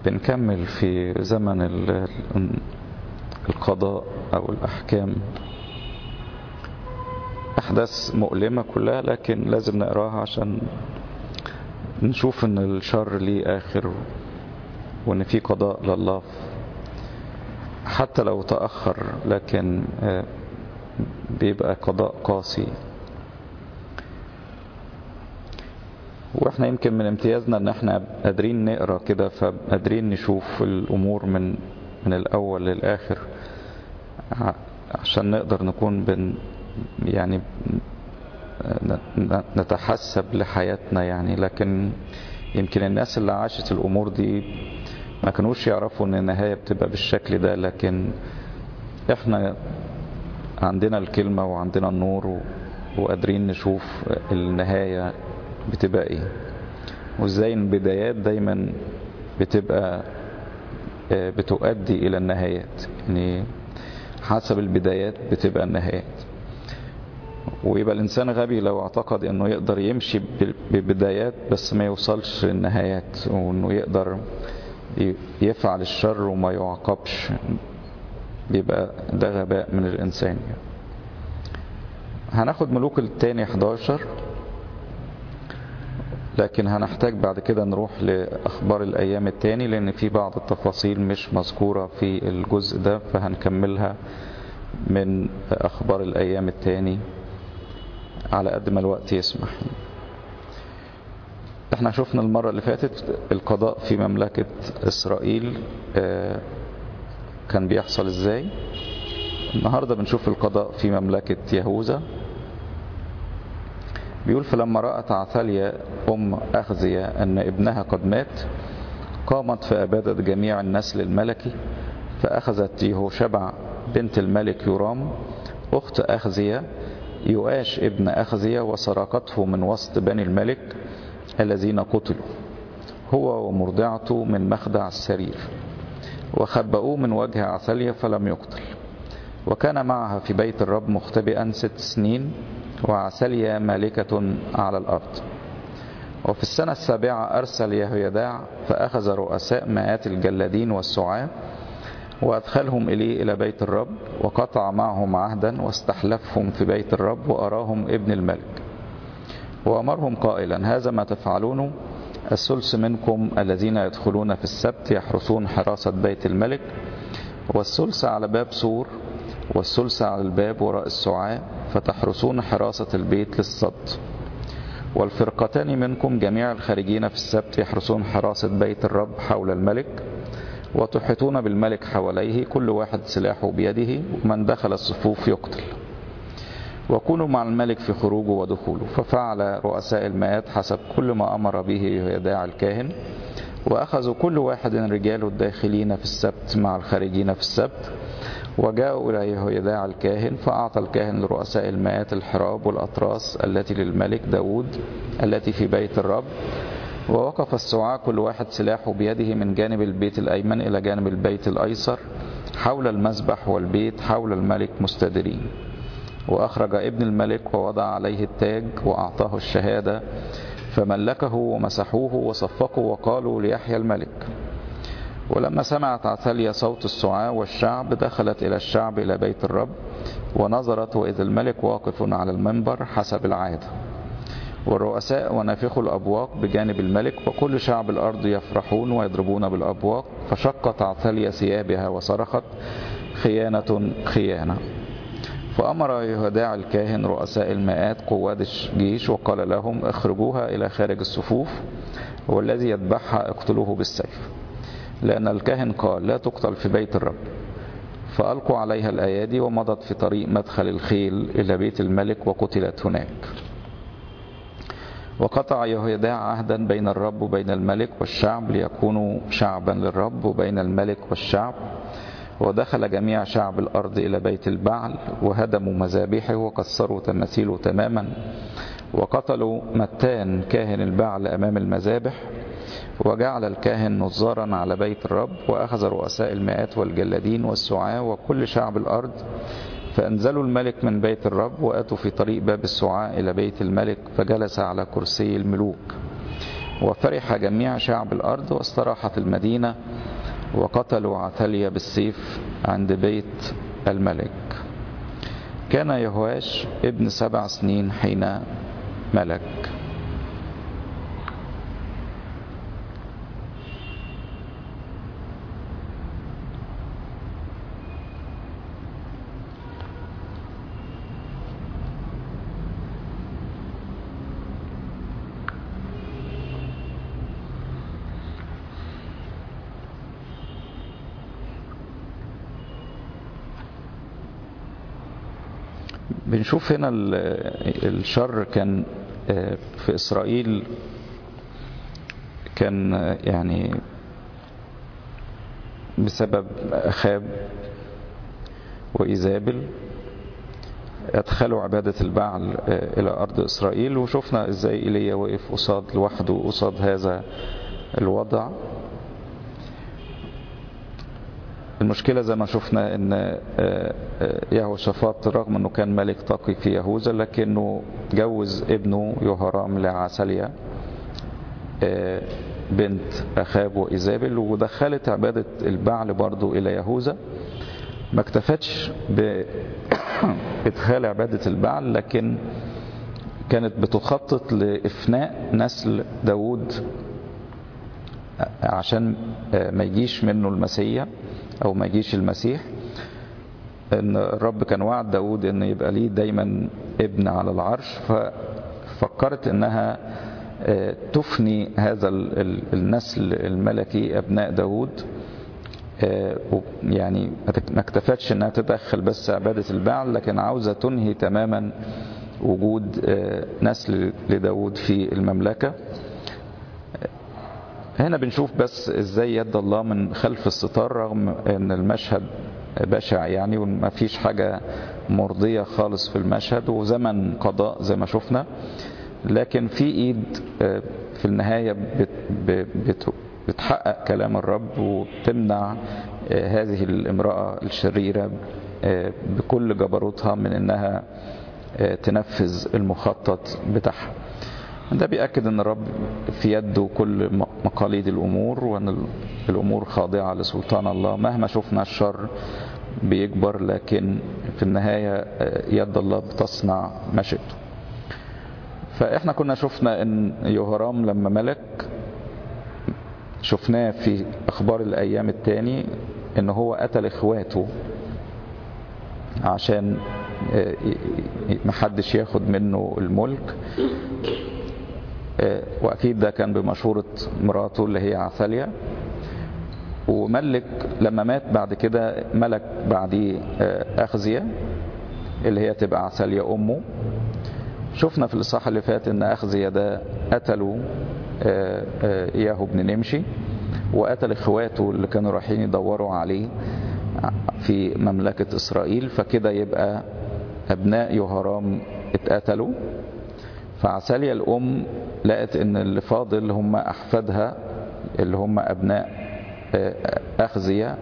بنكمل في زمن القضاء أو الأحكام أحداث مؤلمة كلها لكن لازم نقراها عشان نشوف إن الشر ليه آخر وإن في قضاء لله حتى لو تأخر لكن بيبقى قضاء قاسي واحنا يمكن من امتيازنا ان احنا قادرين نقرا كده فقادرين نشوف الامور من من الاول للاخر عشان نقدر نكون بن يعني نتحسب لحياتنا يعني لكن يمكن الناس اللي عاشت الامور دي ما كانوش يعرفوا ان النهايه بتبقى بالشكل ده لكن احنا عندنا الكلمه وعندنا النور وقادرين نشوف النهايه بتبقى ايه وازاي البدايات دايما بتبقى بتؤدي الى النهايات يعني حسب البدايات بتبقى النهايات ويبقى الانسان غبي لو اعتقد انه يقدر يمشي ببدايات بس ما يوصلش للنهايات وانه يقدر يفعل الشر وما يعاقبش بيبقى ده غباء من الانسان يعني. هناخد ملوك التاني 11 لكن هنحتاج بعد كده نروح لأخبار الأيام التاني لأن في بعض التفاصيل مش مذكورة في الجزء ده فهنكملها من أخبار الأيام التاني على قد ما الوقت يسمح احنا شفنا المرة اللي فاتت القضاء في مملكة إسرائيل كان بيحصل ازاي النهاردة بنشوف القضاء في مملكة يهوذا بيقول فلما رأت عثاليا أم أخزية أن ابنها قد مات قامت فأبادت جميع النسل الملكي فأخذت يهوشبع بنت الملك يورام أخت أخزية يؤاش ابن أخزية وسرقته من وسط بني الملك الذين قتلوا هو ومرضعته من مخدع السرير وخبأوه من وجه عثاليا فلم يقتل وكان معها في بيت الرب مختبئا ست سنين وعسليا مالكة على الأرض وفي السنة السابعة أرسل يهويداع فأخذ رؤساء مئات الجلادين والسعاة وأدخلهم إليه إلى بيت الرب وقطع معهم عهدا واستحلفهم في بيت الرب وأراهم ابن الملك وأمرهم قائلا هذا ما تفعلونه الثلث منكم الذين يدخلون في السبت يحرسون حراسة بيت الملك والثلث على باب سور والثلث على الباب وراء السعاة فتحرسون حراسة البيت للصد والفرقتان منكم جميع الخارجين في السبت يحرسون حراسة بيت الرب حول الملك وتحيطون بالملك حواليه كل واحد سلاحه بيده ومن دخل الصفوف يقتل وكونوا مع الملك في خروجه ودخوله ففعل رؤساء المئات حسب كل ما أمر به يهداع الكاهن وأخذوا كل واحد رجاله الداخلين في السبت مع الخارجين في السبت وجاءوا إلى يهويداع الكاهن فأعطى الكاهن لرؤساء المئات الحراب والأطراس التي للملك داود التي في بيت الرب ووقف السعاة كل واحد سلاحه بيده من جانب البيت الأيمن إلى جانب البيت الأيسر حول المسبح والبيت حول الملك مستدرين وأخرج ابن الملك ووضع عليه التاج وأعطاه الشهادة فملكه ومسحوه وصفقوا وقالوا ليحيى الملك ولما سمعت عثاليا صوت السعاة والشعب دخلت إلى الشعب إلى بيت الرب ونظرت وإذا الملك واقف على المنبر حسب العادة والرؤساء ونافخوا الأبواق بجانب الملك وكل شعب الأرض يفرحون ويضربون بالأبواق فشقت عثاليا ثيابها وصرخت خيانة خيانة فأمر يهداع الكاهن رؤساء المئات قواد الجيش وقال لهم اخرجوها إلى خارج الصفوف والذي يذبحها اقتلوه بالسيف لأن الكاهن قال لا تقتل في بيت الرب فألقوا عليها الأيادي ومضت في طريق مدخل الخيل إلى بيت الملك وقتلت هناك وقطع يهوداع عهدا بين الرب وبين الملك والشعب ليكونوا شعبا للرب وبين الملك والشعب ودخل جميع شعب الأرض إلى بيت البعل وهدموا مذابحه وكسروا تماثيله تماما وقتلوا متان كاهن البعل أمام المذابح وجعل الكاهن نظارا على بيت الرب وأخذ رؤساء المئات والجلادين والسعاة وكل شعب الأرض فأنزلوا الملك من بيت الرب وأتوا في طريق باب السعاة إلى بيت الملك فجلس على كرسي الملوك وفرح جميع شعب الأرض واستراحت المدينة وقتلوا عثاليا بالسيف عند بيت الملك كان يهواش ابن سبع سنين حين ملك بنشوف هنا الشر كان في إسرائيل كان يعني بسبب أخاب وإيزابل أدخلوا عبادة البعل إلى أرض إسرائيل وشفنا إزاي إيليا وقف قصاد لوحده قصاد هذا الوضع المشكلة زي ما شفنا ان يهوشافاط رغم انه كان ملك تقي في يهوذا لكنه جوز ابنه يهرام لعساليا بنت اخاب وايزابل ودخلت عبادة البعل برضو الى يهوذا ما اكتفتش بادخال عبادة البعل لكن كانت بتخطط لافناء نسل داود عشان ما يجيش منه المسيح او ما يجيش المسيح ان الرب كان وعد داود ان يبقى ليه دايما ابن على العرش ففكرت انها تفني هذا النسل الملكي ابناء داود يعني ما اكتفتش انها تدخل بس عبادة البعل لكن عاوزة تنهي تماما وجود نسل لداود في المملكة هنا بنشوف بس ازاي يد الله من خلف الستار رغم ان المشهد بشع يعني وما فيش حاجة مرضية خالص في المشهد وزمن قضاء زي ما شفنا لكن في ايد في النهاية بتحقق كلام الرب وتمنع هذه الامرأة الشريرة بكل جبروتها من انها تنفذ المخطط بتاعها ده بيأكد ان الرب في يده كل مقاليد الامور وان الامور خاضعة لسلطان الله مهما شفنا الشر بيكبر لكن في النهاية يد الله بتصنع مشيئته فاحنا كنا شفنا ان يهرام لما ملك شفناه في اخبار الايام التاني ان هو قتل اخواته عشان محدش ياخد منه الملك واكيد ده كان بمشورة مراته اللي هي عثاليا وملك لما مات بعد كده ملك بعديه اخزيا اللي هي تبقى عثاليا امه شفنا في الاصحاح اللي فات ان اخزيا ده قتلوا اياه ابن نمشي وقتل اخواته اللي كانوا رايحين يدوروا عليه في مملكة اسرائيل فكده يبقى ابناء يهرام اتقتلوا فعساليا الأم لقت إن اللي فاضل هم أحفادها اللي هم أبناء أخزية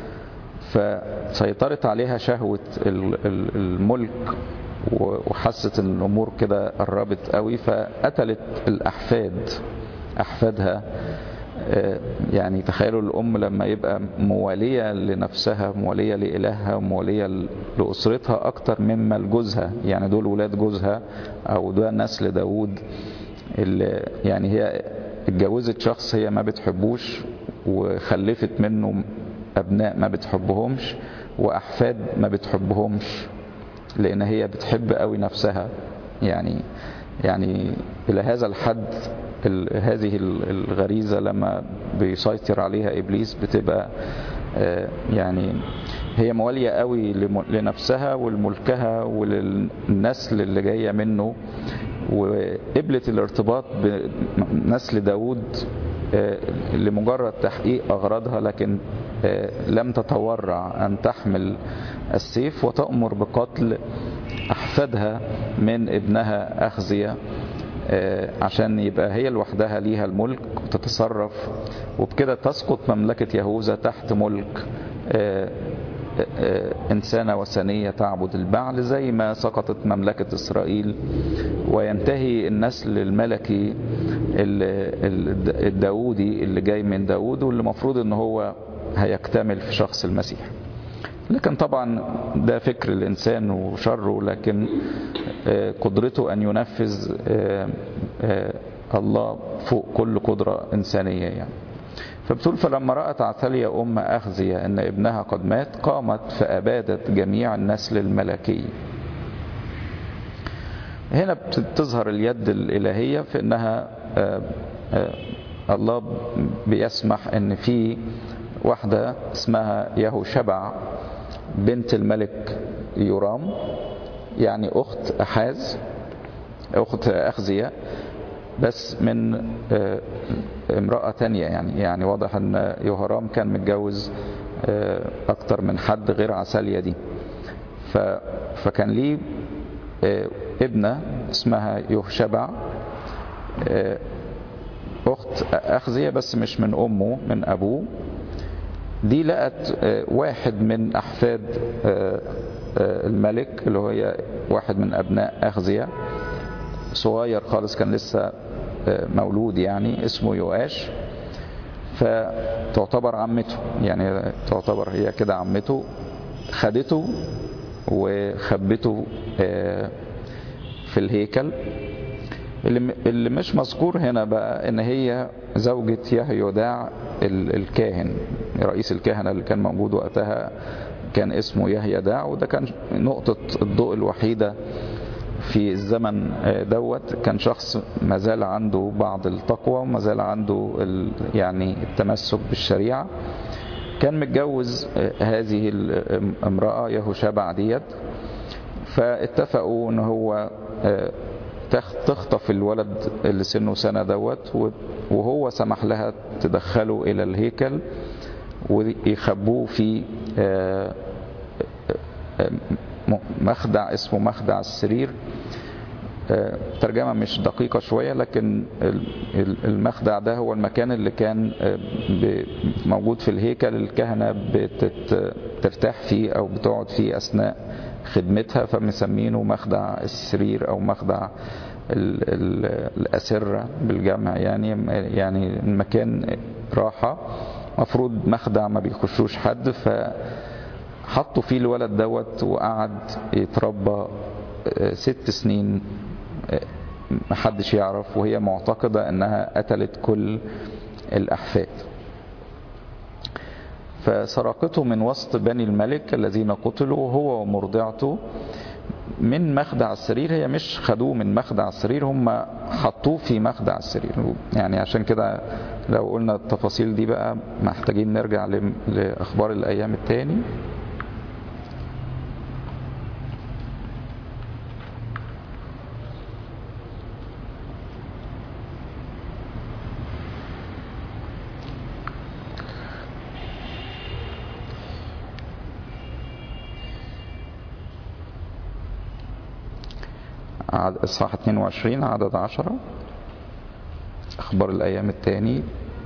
فسيطرت عليها شهوة الملك وحست ان الامور كده قربت قوي فقتلت الاحفاد احفادها يعني تخيلوا الام لما يبقى مواليه لنفسها مواليه لالهها مواليه لاسرتها اكتر مما لجوزها يعني دول ولاد جوزها او ده نسل داوود اللي يعني هي اتجوزت شخص هي ما بتحبوش وخلفت منه ابناء ما بتحبهمش واحفاد ما بتحبهمش لان هي بتحب قوي نفسها يعني يعني الى هذا الحد هذه الغريزة لما بيسيطر عليها إبليس بتبقى يعني هي موالية قوي لنفسها ولملكها وللنسل اللي جاية منه وقبلت الارتباط بنسل داود لمجرد تحقيق أغراضها لكن لم تتورع أن تحمل السيف وتأمر بقتل أحفادها من ابنها أخزية عشان يبقى هي لوحدها ليها الملك وتتصرف وبكده تسقط مملكة يهوذا تحت ملك إنسانة وثنية تعبد البعل زي ما سقطت مملكة إسرائيل وينتهي النسل الملكي الداودي اللي جاي من داود واللي المفروض ان هو هيكتمل في شخص المسيح لكن طبعا ده فكر الإنسان وشره لكن قدرته أن ينفذ الله فوق كل قدرة إنسانية يعني فبتقول فلما رأت عثالية أم أخزية أن ابنها قد مات قامت فأبادت جميع النسل الملكي هنا بتظهر اليد الإلهية في أنها الله بيسمح أن في واحدة اسمها يهو شبع بنت الملك يورام يعني أخت أحاز أخت أخزية بس من امرأة تانية يعني يعني واضح أن يهرام كان متجوز أكتر من حد غير عسالية دي فكان ليه ابنة اسمها يهشبع أخت أخزية بس مش من أمه من أبوه دي لقت واحد من أحفاد الملك اللي هو واحد من أبناء أخزية صغير خالص كان لسه مولود يعني اسمه يؤاش فتعتبر عمته يعني تعتبر هي كده عمته خدته وخبته في الهيكل اللي مش مذكور هنا بقى ان هي زوجة يهيوداع الكاهن رئيس الكهنة اللي كان موجود وقتها كان اسمه يهيداع وده كان نقطة الضوء الوحيدة في الزمن دوت كان شخص ما زال عنده بعض التقوى وما زال عنده يعني التمسك بالشريعة كان متجوز هذه الامرأة يهوشبع ديت فاتفقوا ان هو تخطف الولد اللي سنه سنة دوت وهو سمح لها تدخله إلى الهيكل ويخبوه في مخدع اسمه مخدع السرير ترجمة مش دقيقة شوية لكن المخدع ده هو المكان اللي كان موجود في الهيكل الكهنة بترتاح فيه أو بتقعد فيه أثناء خدمتها فمسمينه مخدع السرير أو مخدع الأسرة بالجمع يعني يعني المكان راحة مفروض مخدع ما بيخشوش حد فحطوا فيه الولد دوت وقعد يتربى ست سنين محدش يعرف وهي معتقدة انها قتلت كل الاحفاد فسرقته من وسط بني الملك الذين قتلوا هو ومرضعته من مخدع السرير هي مش خدوه من مخدع السرير هم حطوه في مخدع السرير يعني عشان كده لو قلنا التفاصيل دي بقى محتاجين نرجع لأخبار الأيام التاني إصحاح 22 عدد 10 أخبار الأيام الثاني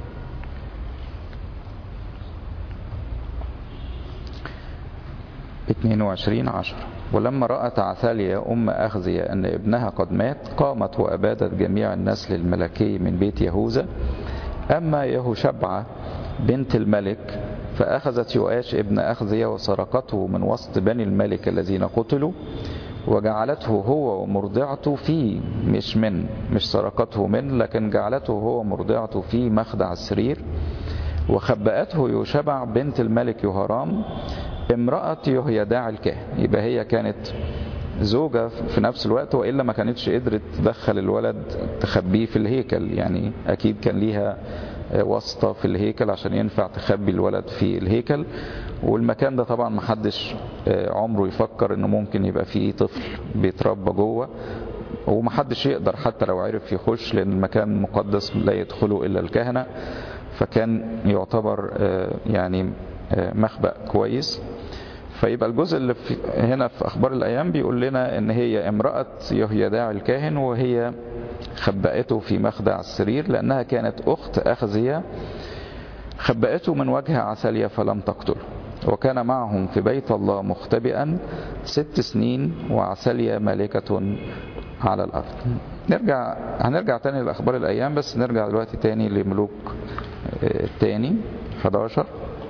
اتنين وعشرين عشر ولما رأت عثالية أم أخزية أن ابنها قد مات قامت وأبادت جميع النسل الملكي من بيت يهوذا أما يهوشبعة بنت الملك فأخذت يؤاش ابن أخزية وسرقته من وسط بني الملك الذين قتلوا وجعلته هو ومرضعته في مش من مش سرقته من لكن جعلته هو ومرضعته في مخدع السرير وخبأته يوشبع بنت الملك يهرام امرأة يهيداع الكاهن يبقى هي كانت زوجة في نفس الوقت وإلا ما كانتش قدرت تدخل الولد تخبيه في الهيكل يعني أكيد كان ليها واسطة في الهيكل عشان ينفع تخبي الولد في الهيكل والمكان ده طبعا محدش عمره يفكر انه ممكن يبقى فيه طفل بيتربى جوه ومحدش يقدر حتى لو عرف يخش لان المكان مقدس لا يدخله الا الكهنة فكان يعتبر يعني مخبأ كويس فيبقى الجزء اللي في هنا في اخبار الايام بيقول لنا ان هي امرأة يهيداع الكاهن وهي خبأته في مخدع السرير لأنها كانت أخت أخزية خبأته من وجه عسالية فلم تقتله وكان معهم في بيت الله مختبئا ست سنين وعسالية مالكة على الأرض نرجع هنرجع تاني لأخبار الأيام بس نرجع دلوقتي تاني لملوك التاني 11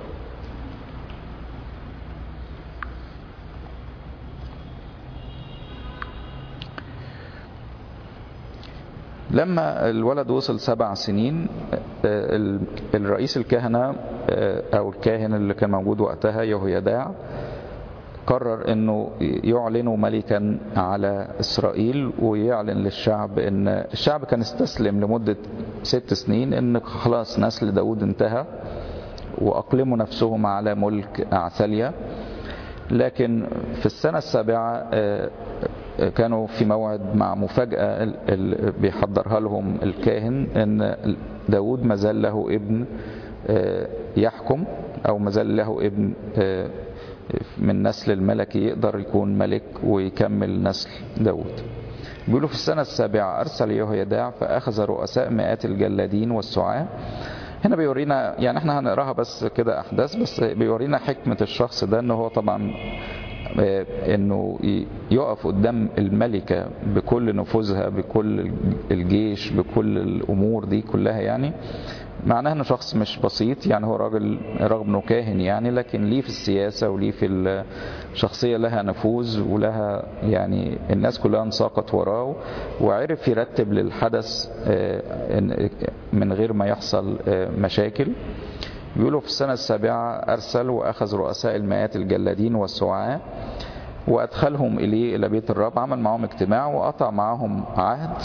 لما الولد وصل سبع سنين الرئيس الكهنة أو الكاهن اللي كان موجود وقتها يهويداع قرر انه يعلنوا ملكا على اسرائيل ويعلن للشعب ان الشعب كان استسلم لمدة ست سنين ان خلاص نسل داود انتهى واقلموا نفسهم على ملك اعثاليا لكن في السنة السابعة كانوا في موعد مع مفاجأة بيحضرها لهم الكاهن ان داود مازال له ابن يحكم او مازال له ابن من نسل الملكي يقدر يكون ملك ويكمل نسل داود بيقولوا في السنة السابعة أرسل يهويداع فأخذ رؤساء مئات الجلادين والسعاة هنا بيورينا يعني احنا هنقراها بس كده أحداث بس بيورينا حكمة الشخص ده ان هو طبعا انه يقف قدام الملكة بكل نفوذها بكل الجيش بكل الامور دي كلها يعني معناه انه شخص مش بسيط يعني هو راجل رغم انه كاهن يعني لكن ليه في السياسه وليه في الشخصيه لها نفوذ ولها يعني الناس كلها انساقت وراه وعرف يرتب للحدث من غير ما يحصل مشاكل بيقولوا في السنه السابعه ارسل واخذ رؤساء المئات الجلادين والسعاة وادخلهم اليه الى بيت الرب عمل معهم اجتماع وقطع معهم عهد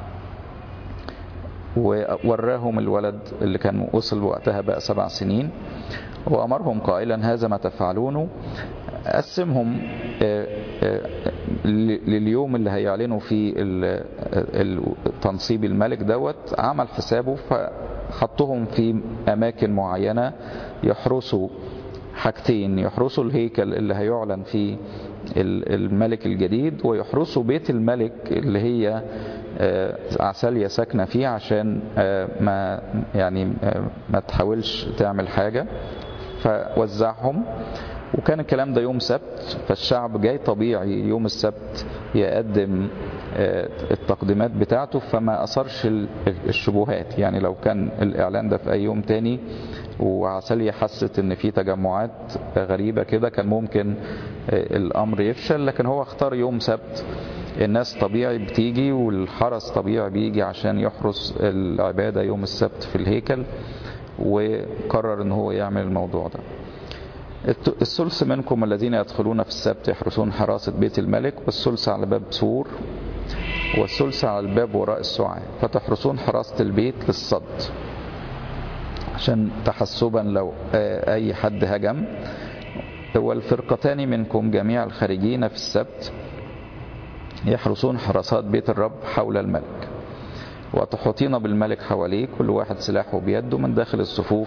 ووراهم الولد اللي كان وصل وقتها بقى سبع سنين وأمرهم قائلا هذا ما تفعلونه قسمهم لليوم اللي هيعلنوا فيه تنصيب الملك دوت عمل حسابه فحطهم في أماكن معينة يحرسوا حاجتين يحرسوا الهيكل اللي هيعلن فيه الملك الجديد ويحرسوا بيت الملك اللي هي عسالية ساكنة فيه عشان ما يعني ما تحاولش تعمل حاجة فوزعهم وكان الكلام ده يوم سبت فالشعب جاي طبيعي يوم السبت يقدم التقديمات بتاعته فما أثرش الشبهات يعني لو كان الإعلان ده في أي يوم تاني وعسالية حست ان في تجمعات غريبة كده كان ممكن الامر يفشل لكن هو اختار يوم سبت الناس طبيعي بتيجي والحرس طبيعي بيجي عشان يحرس العبادة يوم السبت في الهيكل وقرر ان هو يعمل الموضوع ده الثلث منكم الذين يدخلون في السبت يحرسون حراسة بيت الملك والثلث على باب سور والثلث على الباب وراء السعاة فتحرسون حراسة البيت للصد عشان تحسبا لو أي حد هجم والفرقتان منكم جميع الخارجين في السبت يحرسون حراسات بيت الرب حول الملك وتحوطين بالملك حواليه كل واحد سلاحه بيده من داخل الصفوف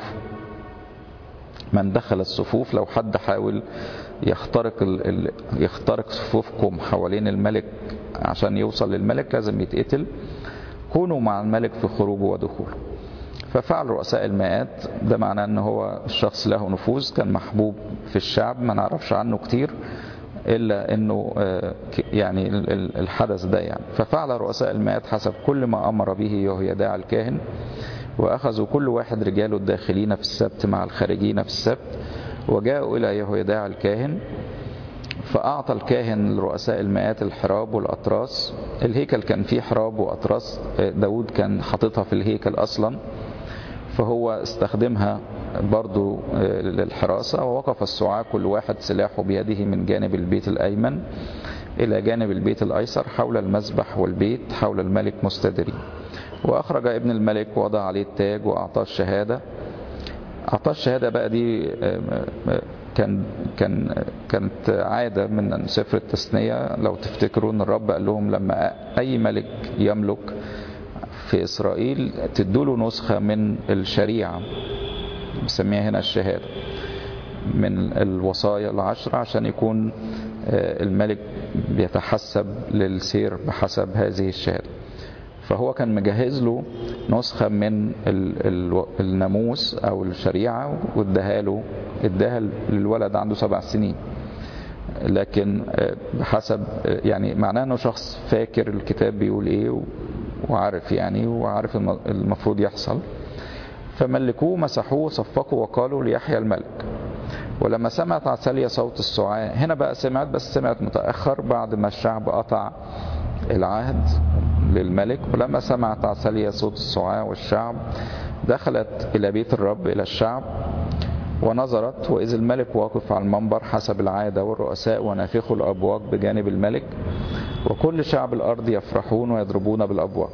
من دخل الصفوف لو حد حاول يخترق ال... ال... يخترق صفوفكم حوالين الملك عشان يوصل للملك لازم يتقتل كونوا مع الملك في خروجه ودخوله ففعل رؤساء المئات ده معناه ان هو الشخص له نفوذ كان محبوب في الشعب ما نعرفش عنه كتير الا انه يعني الحدث ده يعني ففعل رؤساء المئات حسب كل ما امر به يهويداع الكاهن واخذوا كل واحد رجاله الداخلين في السبت مع الخارجين في السبت وجاءوا الى يهويداع الكاهن فأعطى الكاهن لرؤساء المئات الحراب والأطراس الهيكل كان فيه حراب وأطراس داود كان حاططها في الهيكل أصلا فهو استخدمها برضو للحراسة ووقف السعاة كل واحد سلاحه بيده من جانب البيت الأيمن إلى جانب البيت الأيسر حول المذبح والبيت حول الملك مستدرين وأخرج ابن الملك ووضع عليه التاج وأعطاه الشهادة أعطاه الشهادة بقى دي كان كان كانت عاده من سفر التثنيه لو تفتكروا ان الرب قال لهم لما اي ملك يملك في اسرائيل تدوا له نسخه من الشريعه بسميها هنا الشهاده من الوصايا العشرة عشان يكون الملك بيتحسب للسير بحسب هذه الشهاده فهو كان مجهز له نسخة من الناموس أو الشريعة واداها له اداها للولد عنده سبع سنين لكن بحسب يعني معناه انه شخص فاكر الكتاب بيقول ايه وعارف يعني وعارف المفروض يحصل فملكوه مسحوه صفقوا وقالوا ليحيى الملك ولما سمعت عسالية صوت السعاة هنا بقى سمعت بس سمعت متأخر بعد ما الشعب قطع العهد للملك ولما سمعت عسالية صوت السعاة والشعب دخلت إلى بيت الرب إلى الشعب ونظرت وإذ الملك واقف على المنبر حسب العادة والرؤساء ونافخوا الأبواق بجانب الملك وكل شعب الأرض يفرحون ويضربون بالأبواق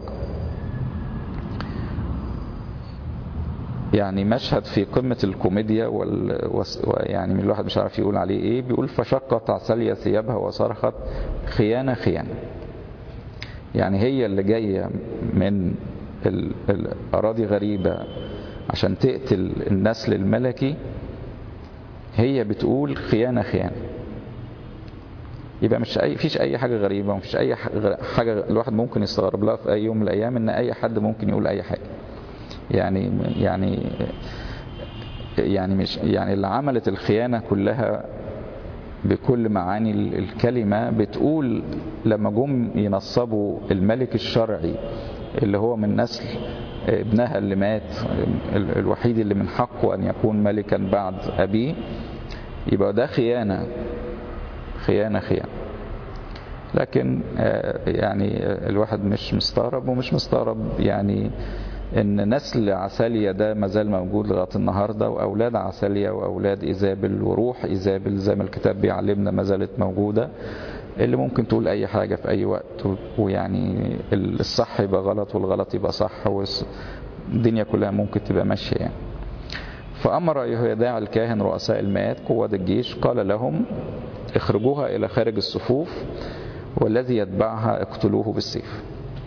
يعني مشهد في قمة الكوميديا وال... يعني من الواحد مش عارف يقول عليه ايه بيقول فشقت عسالية ثيابها وصرخت خيانة خيانة يعني هي اللي جاية من الأراضي غريبة عشان تقتل النسل الملكي هي بتقول خيانة خيانة يبقى مش أي فيش أي حاجة غريبة ومفيش أي حاجة الواحد ممكن يستغرب لها في أي يوم من الأيام إن أي حد ممكن يقول أي حاجة يعني يعني يعني مش يعني اللي عملت الخيانة كلها بكل معاني الكلمة بتقول لما جم ينصبوا الملك الشرعي اللي هو من نسل ابنها اللي مات الوحيد اللي من حقه أن يكون ملكا بعد أبيه يبقى ده خيانة خيانة خيانة لكن يعني الواحد مش مستغرب ومش مستغرب يعني ان نسل عسالية ده مازال موجود لغاية النهاردة واولاد عسالية واولاد ايزابل وروح ايزابل زي ما الكتاب بيعلمنا ما زالت موجودة اللي ممكن تقول اي حاجة في اي وقت ويعني الصح يبقى غلط والغلط يبقى صح والدنيا كلها ممكن تبقى ماشية يعني فأمر يهوداع الكاهن رؤساء المئات قوات الجيش قال لهم اخرجوها إلى خارج الصفوف والذي يتبعها اقتلوه بالسيف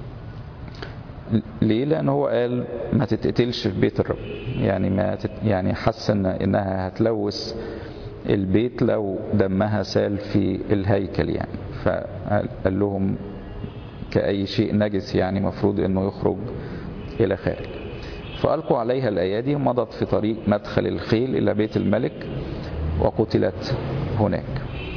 ليه لأن هو قال ما تتقتلش في بيت الرب يعني ما تت يعني حس إنها هتلوث البيت لو دمها سال في الهيكل يعني فقال لهم كأي شيء نجس يعني مفروض انه يخرج الى خارج فألقوا عليها الأيادي ومضت في طريق مدخل الخيل إلى بيت الملك وقتلت هناك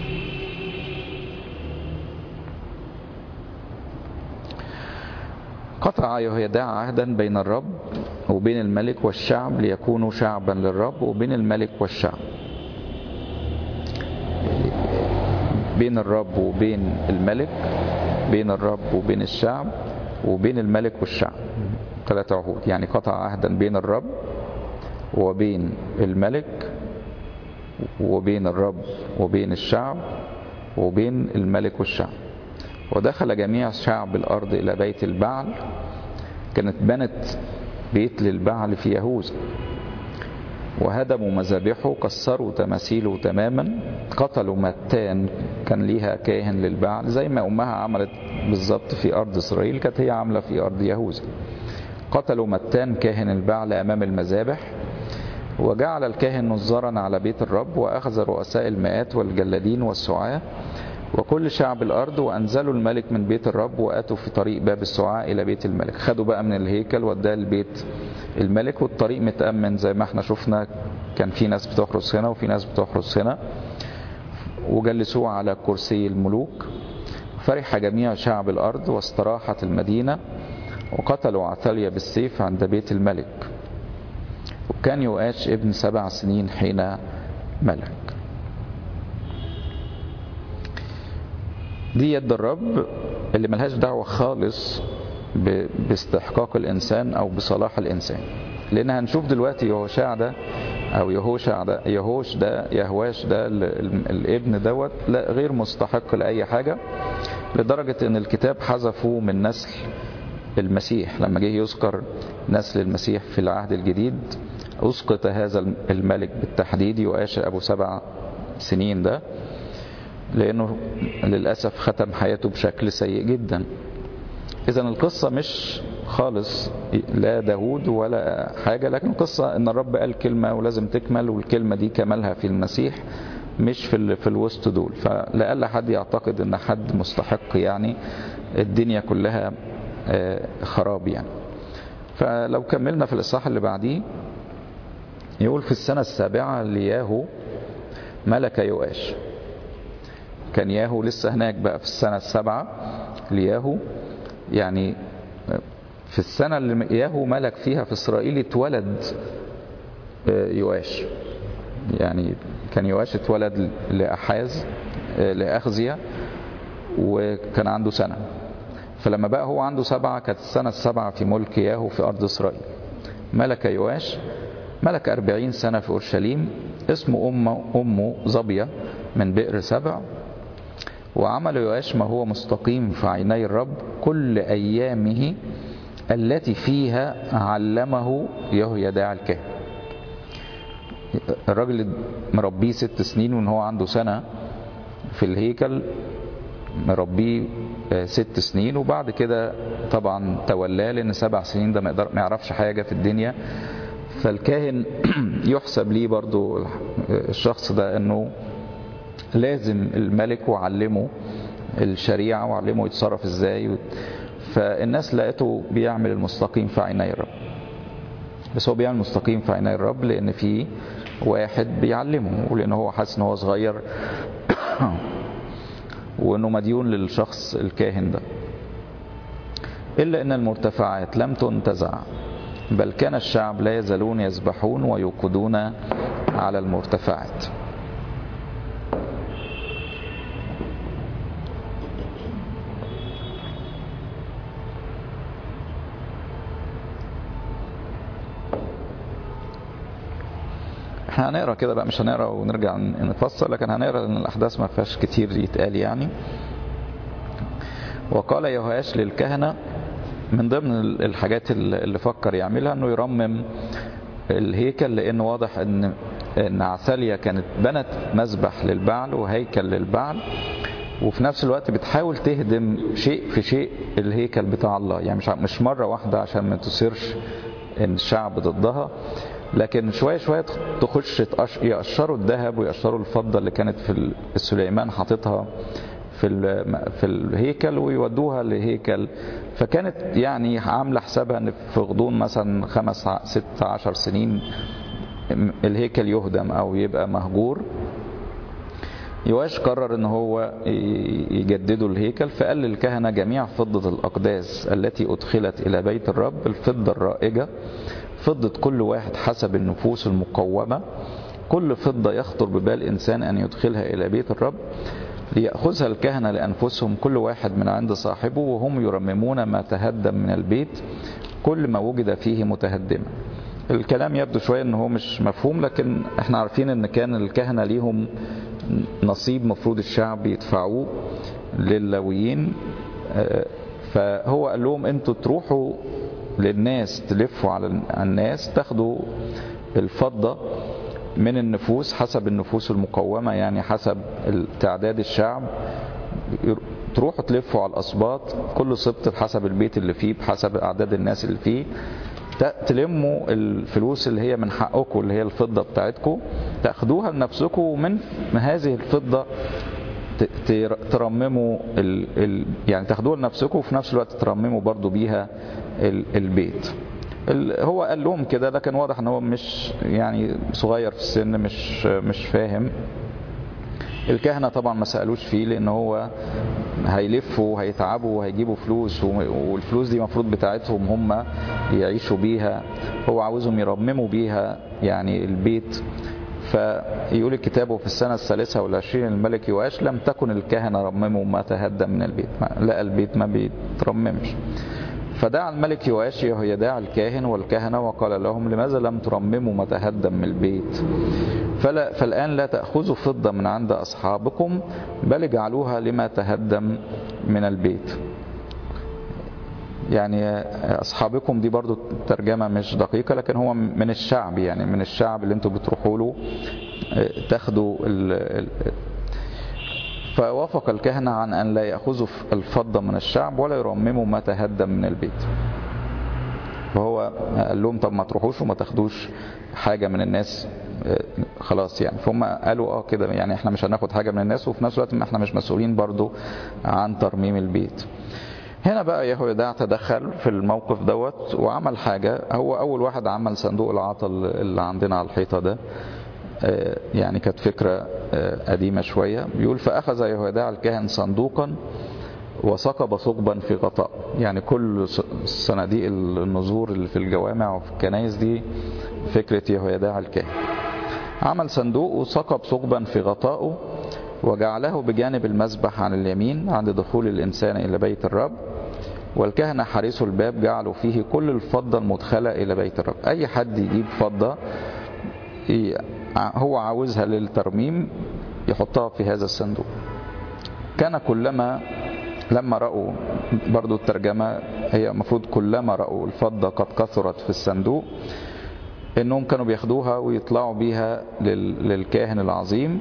قطع يهويداع عهدا بين الرب وبين الملك والشعب ليكونوا شعبا للرب وبين الملك والشعب بين الرب وبين الملك بين الرب وبين الشعب وبين الملك والشعب ثلاثة عهود يعني قطع عهدا بين الرب وبين الملك وبين الرب وبين الشعب وبين الملك والشعب ودخل جميع شعب الأرض إلى بيت البعل كانت بنت بيت للبعل في يهوذا وهدموا مذابحه كسروا تماثيله تماما قتلوا متان كان ليها كاهن للبعل زي ما أمها عملت بالظبط في أرض إسرائيل كانت هي عاملة في أرض يهوذا قتلوا متان كاهن البعل أمام المذابح وجعل الكاهن نظارا على بيت الرب وأخذ رؤساء المئات والجلادين والسعاة وكل شعب الأرض وأنزلوا الملك من بيت الرب وأتوا في طريق باب السعاء إلى بيت الملك خدوا بقى من الهيكل وداه لبيت الملك والطريق متأمن زي ما احنا شفنا كان في ناس بتحرس هنا وفي ناس بتحرس هنا وجلسوه على كرسي الملوك فرح جميع شعب الأرض واستراحت المدينة وقتلوا عثاليا بالسيف عند بيت الملك وكان يؤاش ابن سبع سنين حين ملك دي يد الرب اللي ملهاش دعوة خالص باستحقاق الإنسان أو بصلاح الإنسان لأن هنشوف دلوقتي يهوشع ده أو يهوشع ده يهوش ده يهواش ده الابن دوت لا غير مستحق لأي حاجة لدرجة أن الكتاب حذفه من نسل المسيح لما جه يذكر نسل المسيح في العهد الجديد أسقط هذا الملك بالتحديد يؤاشى أبو سبع سنين ده لأنه للأسف ختم حياته بشكل سيء جدا إذا القصة مش خالص لا داود ولا حاجة لكن القصة إن الرب قال كلمة ولازم تكمل والكلمة دي كمالها في المسيح مش في في الوسط دول فلألا حد يعتقد إن حد مستحق يعني الدنيا كلها خراب يعني فلو كملنا في الإصحاح اللي بعديه يقول في السنة السابعة لياهو ملك يؤاش كان ياهو لسه هناك بقى في السنة السابعة لياهو يعني في السنة اللي ياهو ملك فيها في إسرائيل اتولد يواش يعني كان يواش اتولد لأحاز لأخزية وكان عنده سنة فلما بقى هو عنده سبعة كانت السنة السبعة في ملك ياهو في أرض إسرائيل ملك يواش ملك أربعين سنة في أورشليم اسمه أمه, أمه زبية من بئر سبع وعمل يواش ما هو مستقيم في عيني الرب كل أيامه التي فيها علمه يهويداع الكاهن الراجل مربيه ست سنين وان هو عنده سنة في الهيكل مربيه ست سنين وبعد كده طبعا تولاه لان سبع سنين ده ما يعرفش حاجة في الدنيا فالكاهن يحسب ليه برضو الشخص ده انه لازم الملك وعلمه الشريعة وعلمه يتصرف ازاي فالناس لقيته بيعمل المستقيم في عيني الرب بس هو بيعمل مستقيم في عيني الرب لان في واحد بيعلمه ولان هو حاسس ان هو صغير وانه مديون للشخص الكاهن ده الا ان المرتفعات لم تنتزع بل كان الشعب لا يزالون يسبحون ويوقدون على المرتفعات احنا هنقرا كده بقى مش هنقرا ونرجع نفصل لكن هنقرا ان الاحداث ما فيهاش كتير يتقال يعني وقال يهوياش للكهنه من ضمن الحاجات اللي فكر يعملها انه يرمم الهيكل لان واضح ان ان عثاليا كانت بنت مذبح للبعل وهيكل للبعل وفي نفس الوقت بتحاول تهدم شيء في شيء الهيكل بتاع الله يعني مش مش مره واحده عشان ما تصيرش ان الشعب ضدها لكن شويه شويه تخش يقشروا الذهب ويقشروا الفضه اللي كانت في سليمان حاططها في في الهيكل ويودوها لهيكل فكانت يعني عامله حسابها ان في غضون مثلا خمس ست عشر سنين الهيكل يهدم او يبقى مهجور يواش قرر ان هو يجددوا الهيكل فقال للكهنة جميع فضة الأقداس التي أدخلت إلى بيت الرب الفضة الرائجة فضة كل واحد حسب النفوس المقومة كل فضة يخطر ببال إنسان أن يدخلها إلى بيت الرب ليأخذها الكهنة لأنفسهم كل واحد من عند صاحبه وهم يرممون ما تهدم من البيت كل ما وجد فيه متهدما الكلام يبدو شوية ان هو مش مفهوم لكن احنا عارفين ان كان الكهنة ليهم نصيب مفروض الشعب يدفعوه للويين فهو قال لهم انتوا تروحوا للناس تلفوا على الناس تاخدوا الفضة من النفوس حسب النفوس المقومة يعني حسب تعداد الشعب تروحوا تلفوا على الأسباط كل سبط بحسب البيت اللي فيه بحسب أعداد الناس اللي فيه تلموا الفلوس اللي هي من حقكم اللي هي الفضة بتاعتكم تاخدوها لنفسكم ومن هذه الفضة ترمموا ال ال يعني تاخدوها لنفسكم وفي نفس الوقت ترمموا برضو بيها ال البيت هو قال لهم كده لكن واضح ان هو مش يعني صغير في السن مش مش فاهم الكهنة طبعا ما سألوش فيه لان هو هيلفوا وهيتعبوا وهيجيبوا فلوس والفلوس دي مفروض بتاعتهم هم يعيشوا بيها هو عاوزهم يرمموا بيها يعني البيت فيقول الكتاب في السنة الثالثة والعشرين الملك يواش لم تكن الكهنة رمموا ما تهدم من البيت لا البيت ما بيترممش فدعا الملك يواش يهويداع الكاهن والكهنة وقال لهم لماذا لم ترمموا ما تهدم من البيت فلا فالآن لا تأخذوا فضة من عند أصحابكم بل اجعلوها لما تهدم من البيت يعني أصحابكم دي برضو ترجمة مش دقيقة لكن هو من الشعب يعني من الشعب اللي انتوا بتروحوا له تاخدوا فوافق الكهنة عن أن لا يأخذوا الفضة من الشعب ولا يرمموا ما تهدم من البيت فهو قال لهم طب ما تروحوش وما تاخدوش حاجة من الناس خلاص يعني فهم قالوا اه كده يعني احنا مش هناخد حاجة من الناس وفي نفس الوقت ما احنا مش مسؤولين برضو عن ترميم البيت هنا بقى يهويداع تدخل في الموقف دوت وعمل حاجة هو أول واحد عمل صندوق العطل اللي عندنا على الحيطة ده يعني كانت فكرة قديمة شوية بيقول فأخذ يهويداع الكاهن صندوقا وثقب ثقبا في غطاء يعني كل صناديق النذور اللي في الجوامع وفي الكنائس دي فكرة يهويداع الكاهن عمل صندوق وثقب ثقبا في غطائه وجعله بجانب المسبح عن اليمين عند دخول الإنسان إلى بيت الرب والكهنة حريصوا الباب جعلوا فيه كل الفضة المدخلة إلى بيت الرب أي حد يجيب فضة هو عاوزها للترميم يحطها في هذا الصندوق كان كلما لما رأوا برضو الترجمة هي المفروض كلما رأوا الفضة قد كثرت في الصندوق انهم كانوا بياخدوها ويطلعوا بيها للكاهن العظيم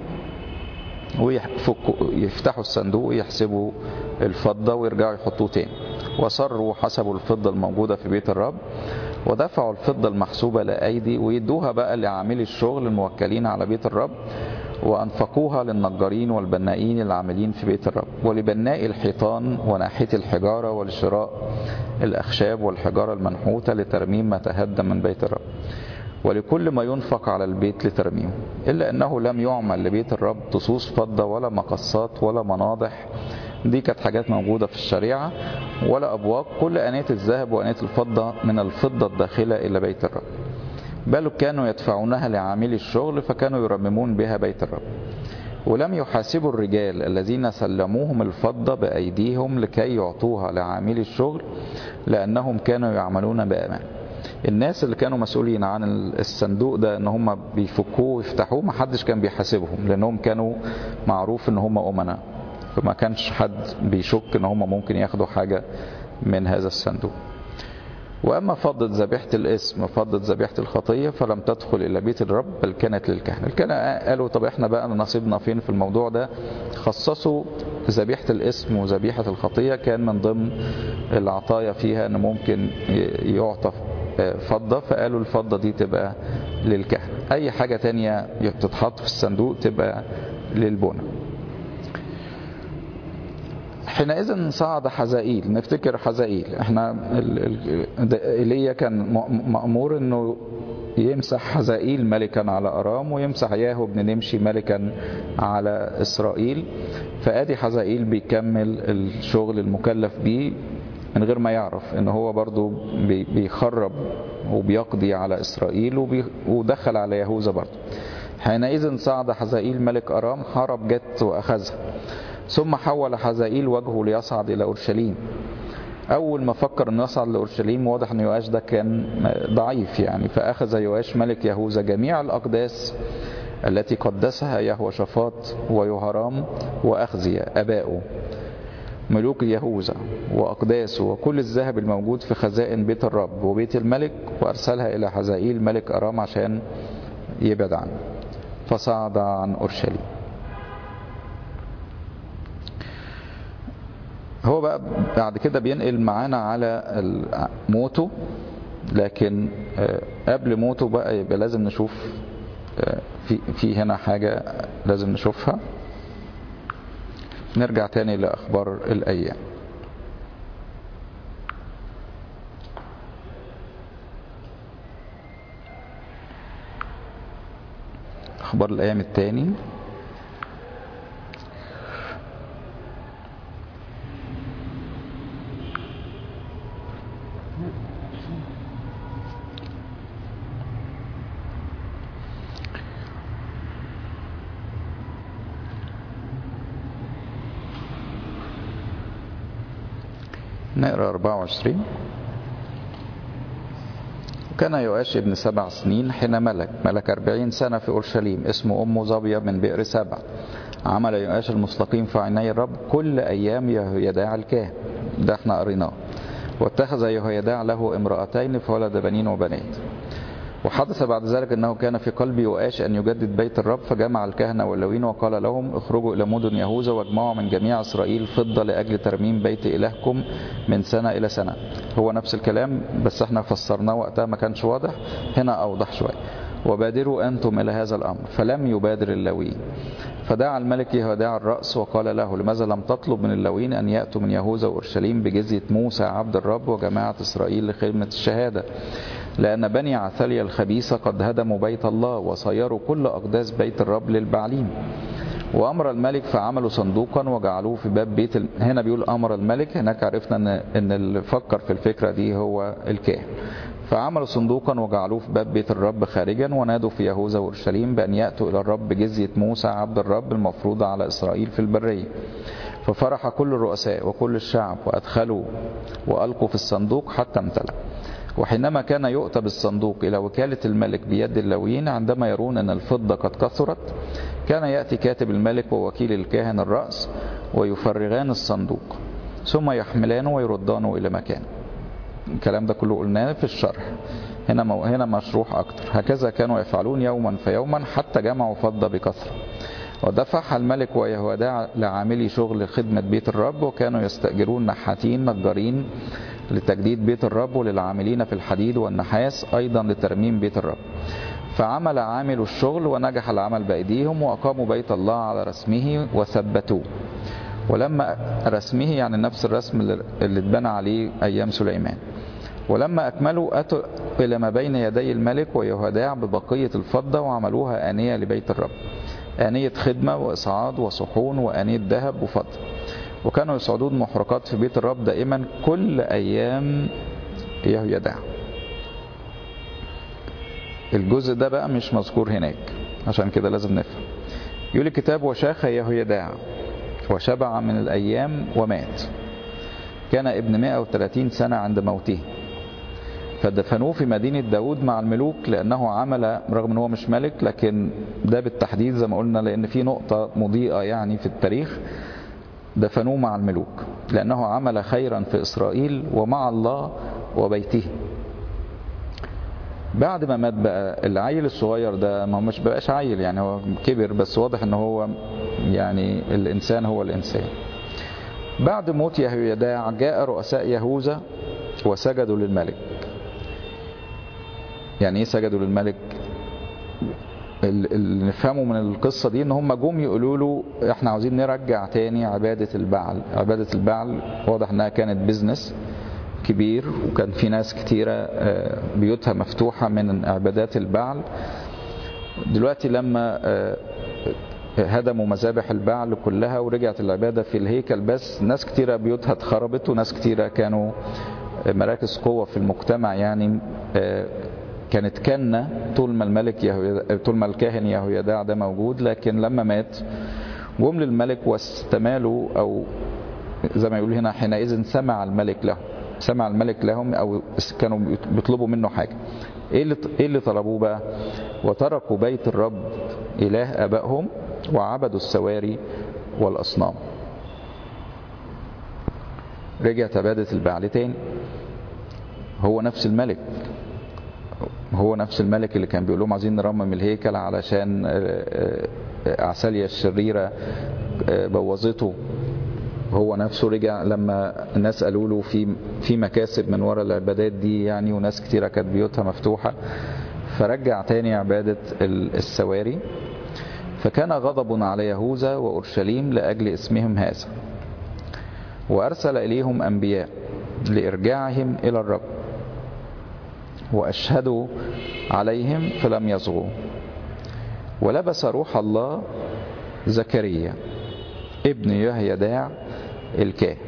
ويفتحوا الصندوق ويحسبوا الفضة ويرجعوا يحطوه تاني وصروا حسبوا الفضة الموجودة في بيت الرب ودفعوا الفضة المحسوبة لأيدي ويدوها بقى لعاملي الشغل الموكلين على بيت الرب وأنفقوها للنجارين والبنائين العاملين في بيت الرب ولبناء الحيطان وناحية الحجارة ولشراء الأخشاب والحجارة المنحوتة لترميم ما تهدم من بيت الرب ولكل ما ينفق على البيت لترميمه إلا أنه لم يعمل لبيت الرب طصوص فضة ولا مقصات ولا مناضح دي كانت حاجات موجودة في الشريعة ولا أبواق كل أنية الذهب وأنية الفضة من الفضة الداخلة إلى بيت الرب بل كانوا يدفعونها لعاملي الشغل فكانوا يرممون بها بيت الرب ولم يحاسبوا الرجال الذين سلموهم الفضة بأيديهم لكي يعطوها لعاملي الشغل لأنهم كانوا يعملون بأمان الناس اللي كانوا مسؤولين عن الصندوق ده ان هم بيفكوه ويفتحوه ما حدش كان بيحاسبهم لانهم كانوا معروف ان هم امناء فما كانش حد بيشك ان هم ممكن ياخدوا حاجة من هذا الصندوق وأما فضة ذبيحة الاسم وفضة ذبيحة الخطية فلم تدخل إلى بيت الرب بل كانت للكهنة الكهنة قالوا طب احنا بقى نصيبنا فين في الموضوع ده خصصوا ذبيحة الاسم وذبيحة الخطية كان من ضمن العطايا فيها أن ممكن يعطى فضة فقالوا الفضة دي تبقى للكهنة أي حاجة تانية بتتحط في الصندوق تبقى للبنى حينئذ صعد حزائيل نفتكر حزائيل احنا ايليا كان مأمور انه يمسح حزائيل ملكا على ارام ويمسح ياهو بن نمشي ملكا على اسرائيل فادي حزائيل بيكمل الشغل المكلف بيه من غير ما يعرف ان هو برضو بيخرب وبيقضي على اسرائيل ودخل على يهوذا برضو حينئذ صعد حزائيل ملك ارام حارب جت واخذها ثم حول حزائيل وجهه ليصعد إلى أورشليم أول ما فكر أنه يصعد لأورشليم واضح أن يواش ده كان ضعيف يعني فأخذ يواش ملك يهوذا جميع الأقداس التي قدسها يهوى شفاط ويهرام وأخزية أباؤه ملوك يهوذا وأقداسه وكل الذهب الموجود في خزائن بيت الرب وبيت الملك وأرسلها إلى حزائيل ملك أرام عشان يبعد عنه فصعد عن أورشليم هو بقى بعد كده بينقل معانا على موته لكن قبل موته بقى يبقى لازم نشوف في في هنا حاجة لازم نشوفها نرجع تاني لأخبار الأيام أخبار الأيام التاني نقرأ 24 وكان يؤاش ابن سبع سنين حين ملك ملك أربعين سنة في أورشليم اسمه أم زابية من بئر سبع عمل يؤاش المستقيم في عيني الرب كل أيام يهويداع الكاهن ده احنا قريناه واتخذ يهويداع له امرأتين فولد بنين وبنات وحدث بعد ذلك أنه كان في قلب يؤاش أن يجدد بيت الرب فجمع الكهنة واللوين وقال لهم اخرجوا إلى مدن يهوذا واجمعوا من جميع إسرائيل فضة لأجل ترميم بيت إلهكم من سنة إلى سنة هو نفس الكلام بس احنا فسرناه وقتها ما كانش واضح هنا أوضح شوية وبادروا أنتم إلى هذا الأمر فلم يبادر اللوين فدعا الملك يهوداع الرأس وقال له لماذا لم تطلب من اللوين أن يأتوا من يهوذا وأورشليم بجزية موسى عبد الرب وجماعة إسرائيل لخدمة الشهادة لأن بني عثاليا الخبيثة قد هدموا بيت الله وصيروا كل أقداس بيت الرب للبعليم وأمر الملك فعملوا صندوقا وجعلوه في باب بيت ال... هنا بيقول أمر الملك هناك عرفنا أن, إن اللي فكر في الفكرة دي هو الكاهن فعملوا صندوقا وجعلوه في باب بيت الرب خارجا ونادوا في يهوذا وأورشليم بأن يأتوا إلى الرب جزية موسى عبد الرب المفروضة على إسرائيل في البرية ففرح كل الرؤساء وكل الشعب وأدخلوا وألقوا في الصندوق حتى امتلأ وحينما كان يؤتى بالصندوق إلى وكالة الملك بيد اللويين عندما يرون أن الفضة قد كثرت كان يأتي كاتب الملك ووكيل الكاهن الرأس ويفرغان الصندوق ثم يحملانه ويردانه إلى مكانه الكلام ده كله قلناه في الشرح هنا مو... هنا مشروح أكتر هكذا كانوا يفعلون يوما فيوما حتى جمعوا فضة بكثرة ودفعها الملك ويهوذا لعاملي شغل خدمة بيت الرب وكانوا يستأجرون نحاتين نجارين لتجديد بيت الرب وللعاملين في الحديد والنحاس أيضا لترميم بيت الرب فعمل عامل الشغل ونجح العمل بأيديهم وأقاموا بيت الله على رسمه وثبتوه ولما رسمه يعني نفس الرسم اللي اتبنى عليه أيام سليمان ولما أكملوا أتوا إلى ما بين يدي الملك ويهوداع ببقية الفضة وعملوها آنية لبيت الرب آنية خدمة وإصعاد وصحون وآنية ذهب وفضة وكانوا يصعدون محرقات في بيت الرب دائما كل أيام يهوداع الجزء ده بقى مش مذكور هناك عشان كده لازم نفهم يقول الكتاب وشاخ يهويداع وشبع من الأيام ومات كان ابن 130 سنة عند موته فدفنوه في مدينة داود مع الملوك لأنه عمل رغم أنه مش ملك لكن ده بالتحديد زي ما قلنا لأن في نقطة مضيئة يعني في التاريخ دفنوه مع الملوك لأنه عمل خيرا في إسرائيل ومع الله وبيته بعد ما مات بقى العيل الصغير ده ما هو مش بقاش عيل يعني هو كبر بس واضح ان هو يعني الانسان هو الانسان بعد موت يهويداع جاء رؤساء يهوذا وسجدوا للملك يعني ايه سجدوا للملك اللي نفهمه من القصة دي ان هم جم يقولوا له احنا عاوزين نرجع تاني عبادة البعل عبادة البعل واضح انها كانت بيزنس كبير وكان في ناس كتيرة بيوتها مفتوحة من عبادات البعل دلوقتي لما هدموا مذابح البعل كلها ورجعت العبادة في الهيكل بس ناس كتيرة بيوتها اتخربت وناس كتيرة كانوا مراكز قوة في المجتمع يعني كانت كنة طول ما الملك يهويدا طول ما الكاهن يهويداع ده موجود لكن لما مات جم للملك واستمالوا او زي ما يقول هنا حينئذ سمع الملك لهم سمع الملك لهم او كانوا بيطلبوا منه حاجه ايه اللي ايه اللي طلبوه بقى وتركوا بيت الرب اله ابائهم وعبدوا السواري والاصنام رجعت عباده البعل تاني هو نفس الملك هو نفس الملك اللي كان بيقول لهم عايزين نرمم الهيكل علشان اعساليا الشريره بوظته هو نفسه رجع لما الناس قالوا له في في مكاسب من وراء العبادات دي يعني وناس كتيرة كانت بيوتها مفتوحة فرجع تاني عبادة السواري فكان غضب على يهوذا وأورشليم لأجل اسمهم هذا وأرسل إليهم أنبياء لإرجاعهم إلى الرب وأشهدوا عليهم فلم يصغوا ولبس روح الله زكريا ابن يهيداع الكاهن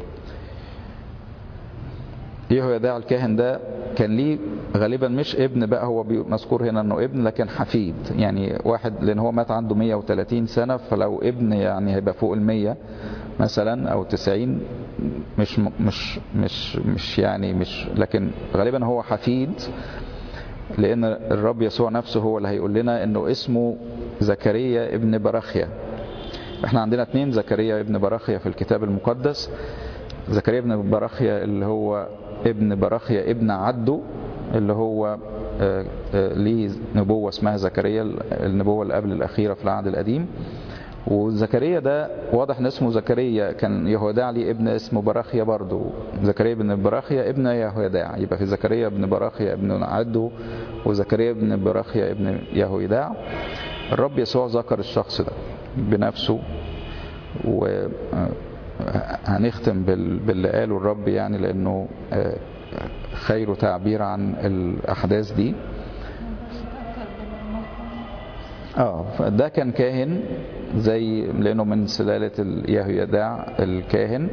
يهويداع الكاهن ده كان ليه غالبا مش ابن بقى هو مذكور هنا انه ابن لكن حفيد يعني واحد لان هو مات عنده 130 سنة فلو ابن يعني هيبقى فوق المية مثلا او 90 مش مش مش مش يعني مش لكن غالبا هو حفيد لان الرب يسوع نفسه هو اللي هيقول لنا انه اسمه زكريا ابن براخيا احنا عندنا اثنين زكريا ابن براخيا في الكتاب المقدس زكريا ابن براخيا اللي هو ابن براخيا ابن عدو اللي هو ليه نبوة اسمها زكريا النبوة اللي قبل الأخيرة في العهد القديم وزكريا ده واضح ان اسمه زكريا كان يهوداع ليه ابن اسمه براخيا برضه زكريا ابن براخيا ابن يهوداع يبقى في زكريا ابن براخيا ابن عدو وزكريا ابن براخيا ابن يهوداع الرب يسوع ذكر الشخص ده بنفسه وهنختم باللي قاله الرب يعني لأنه خير تعبير عن الأحداث دي اه فده كان كاهن زي لانه من سلاله يهويداع الكاهن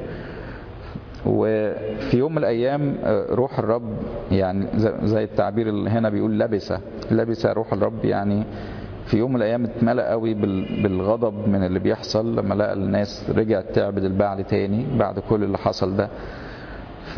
وفي يوم من الايام روح الرب يعني زي التعبير اللي هنا بيقول لبس لبس روح الرب يعني في يوم من الايام اتملأ قوي بالغضب من اللي بيحصل لما لقى الناس رجعت تعبد البعل تاني بعد كل اللي حصل ده ف...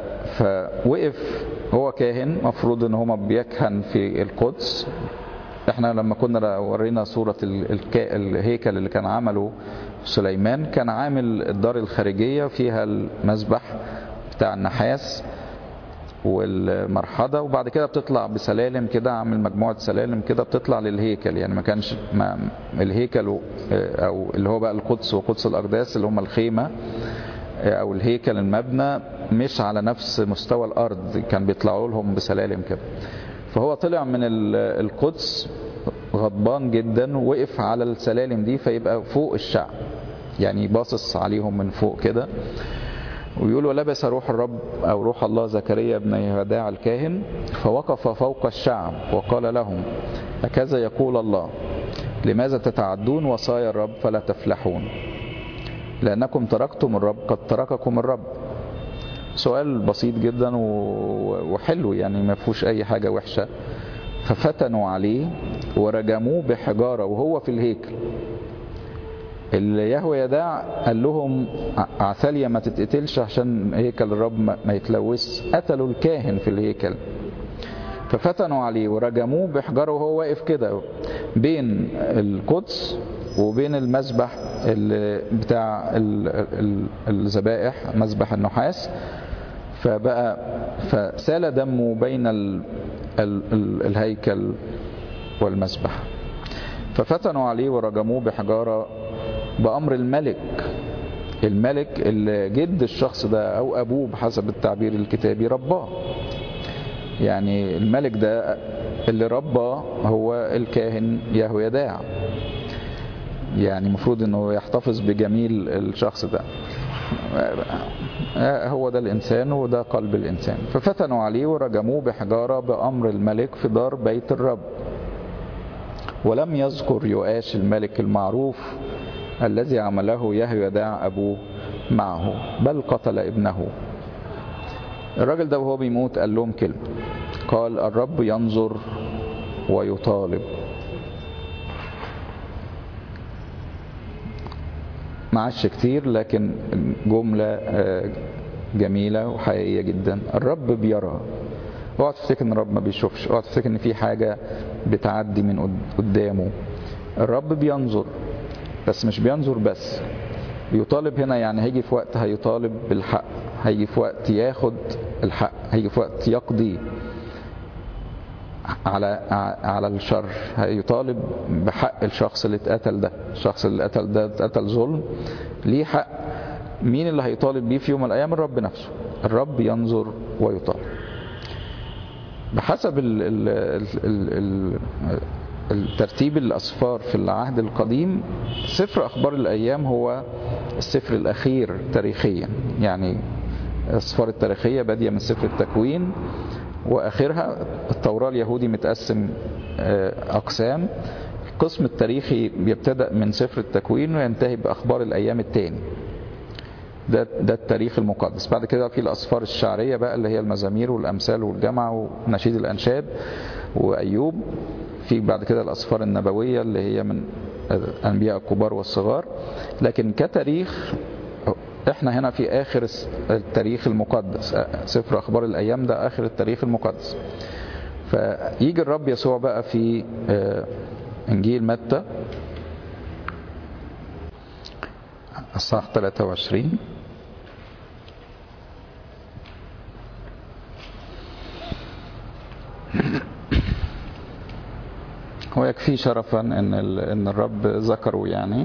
فوقف هو كاهن مفروض ان هو بيكهن في القدس احنا لما كنا ورينا صورة الكا... الهيكل اللي كان عمله سليمان كان عامل الدار الخارجية فيها المذبح بتاع النحاس والمرحضة وبعد كده بتطلع بسلالم كده عامل مجموعة سلالم كده بتطلع للهيكل يعني ما كانش ما الهيكل او اللي هو بقى القدس وقدس الأقداس اللي هم الخيمة او الهيكل المبنى مش على نفس مستوى الارض كان بيطلعوا لهم بسلالم كده فهو طلع من القدس غضبان جدا ووقف على السلالم دي فيبقى فوق الشعب يعني باصص عليهم من فوق كده ويقول ولبس روح الرب او روح الله زكريا بن يهداع الكاهن فوقف فوق الشعب وقال لهم هكذا يقول الله لماذا تتعدون وصايا الرب فلا تفلحون لأنكم تركتم الرب قد ترككم الرب سؤال بسيط جدا وحلو يعني ما فيهوش أي حاجة وحشة ففتنوا عليه ورجموه بحجارة وهو في الهيكل اللي يهوى يداع قال لهم عثاليا ما تتقتلش عشان هيكل الرب ما يتلوث قتلوا الكاهن في الهيكل ففتنوا عليه ورجموه بحجارة وهو واقف كده بين القدس وبين المذبح بتاع الذبائح مذبح النحاس فبقى فسال دمه بين ال ال ال الهيكل والمذبح ففتنوا عليه ورجموه بحجارة بأمر الملك الملك اللي جد الشخص ده أو أبوه بحسب التعبير الكتابي رباه يعني الملك ده اللي ربى هو الكاهن يهويداع يعني المفروض انه يحتفظ بجميل الشخص ده هو ده الانسان وده قلب الانسان ففتنوا عليه ورجموه بحجاره بامر الملك في دار بيت الرب ولم يذكر يؤاش الملك المعروف الذي عمله يهويداع ابوه معه بل قتل ابنه الراجل ده وهو بيموت قال لهم كلمه قال الرب ينظر ويطالب معاش كتير لكن جملة جميلة وحقيقية جدا الرب بيرى اوعى تفتكر ان الرب ما بيشوفش اوعى تفتكر ان في حاجة بتعدي من قدامه الرب بينظر بس مش بينظر بس بيطالب هنا يعني هيجي في وقت هيطالب بالحق هيجي في وقت ياخد الحق هيجي في وقت يقضي على على الشر هيطالب بحق الشخص اللي اتقتل ده الشخص اللي اتقتل ده اتقتل ظلم ليه حق مين اللي هيطالب بيه في يوم من الايام الرب نفسه الرب ينظر ويطالب بحسب ال ال ال ال الترتيب الأسفار في العهد القديم سفر أخبار الأيام هو السفر الأخير تاريخيا يعني الأسفار التاريخية بادية من سفر التكوين واخرها التوراه اليهودي متقسم اقسام القسم التاريخي بيبتدأ من سفر التكوين وينتهي باخبار الايام الثاني ده ده التاريخ المقدس بعد كده في الاسفار الشعريه بقى اللي هي المزامير والامثال والجمع ونشيد الانشاد وايوب في بعد كده الاسفار النبويه اللي هي من الانبياء الكبار والصغار لكن كتاريخ احنا هنا في اخر التاريخ المقدس سفر اخبار الايام ده اخر التاريخ المقدس فيجي الرب يسوع بقى في انجيل متى الصح 23 هو يكفي شرفا ان ان الرب ذكره يعني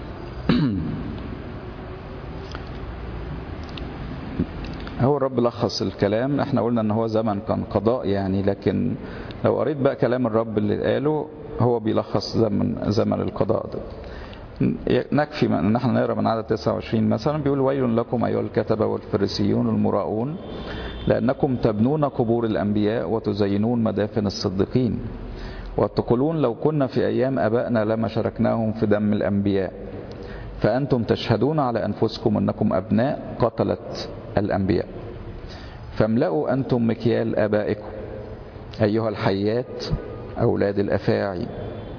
هو الرب لخص الكلام احنا قلنا ان هو زمن كان قضاء يعني لكن لو قريت بقى كلام الرب اللي قاله هو بيلخص زمن زمن القضاء ده نكفي ان احنا نقرا من عدد 29 مثلا بيقول ويل لكم ايها الكتبه والفريسيون المراؤون لانكم تبنون قبور الانبياء وتزينون مدافن الصديقين وتقولون لو كنا في أيام أبائنا لما شاركناهم في دم الأنبياء فأنتم تشهدون على أنفسكم أنكم أبناء قتلت الأنبياء فاملأوا أنتم مكيال آبائكم أيها الحيات أولاد الأفاعي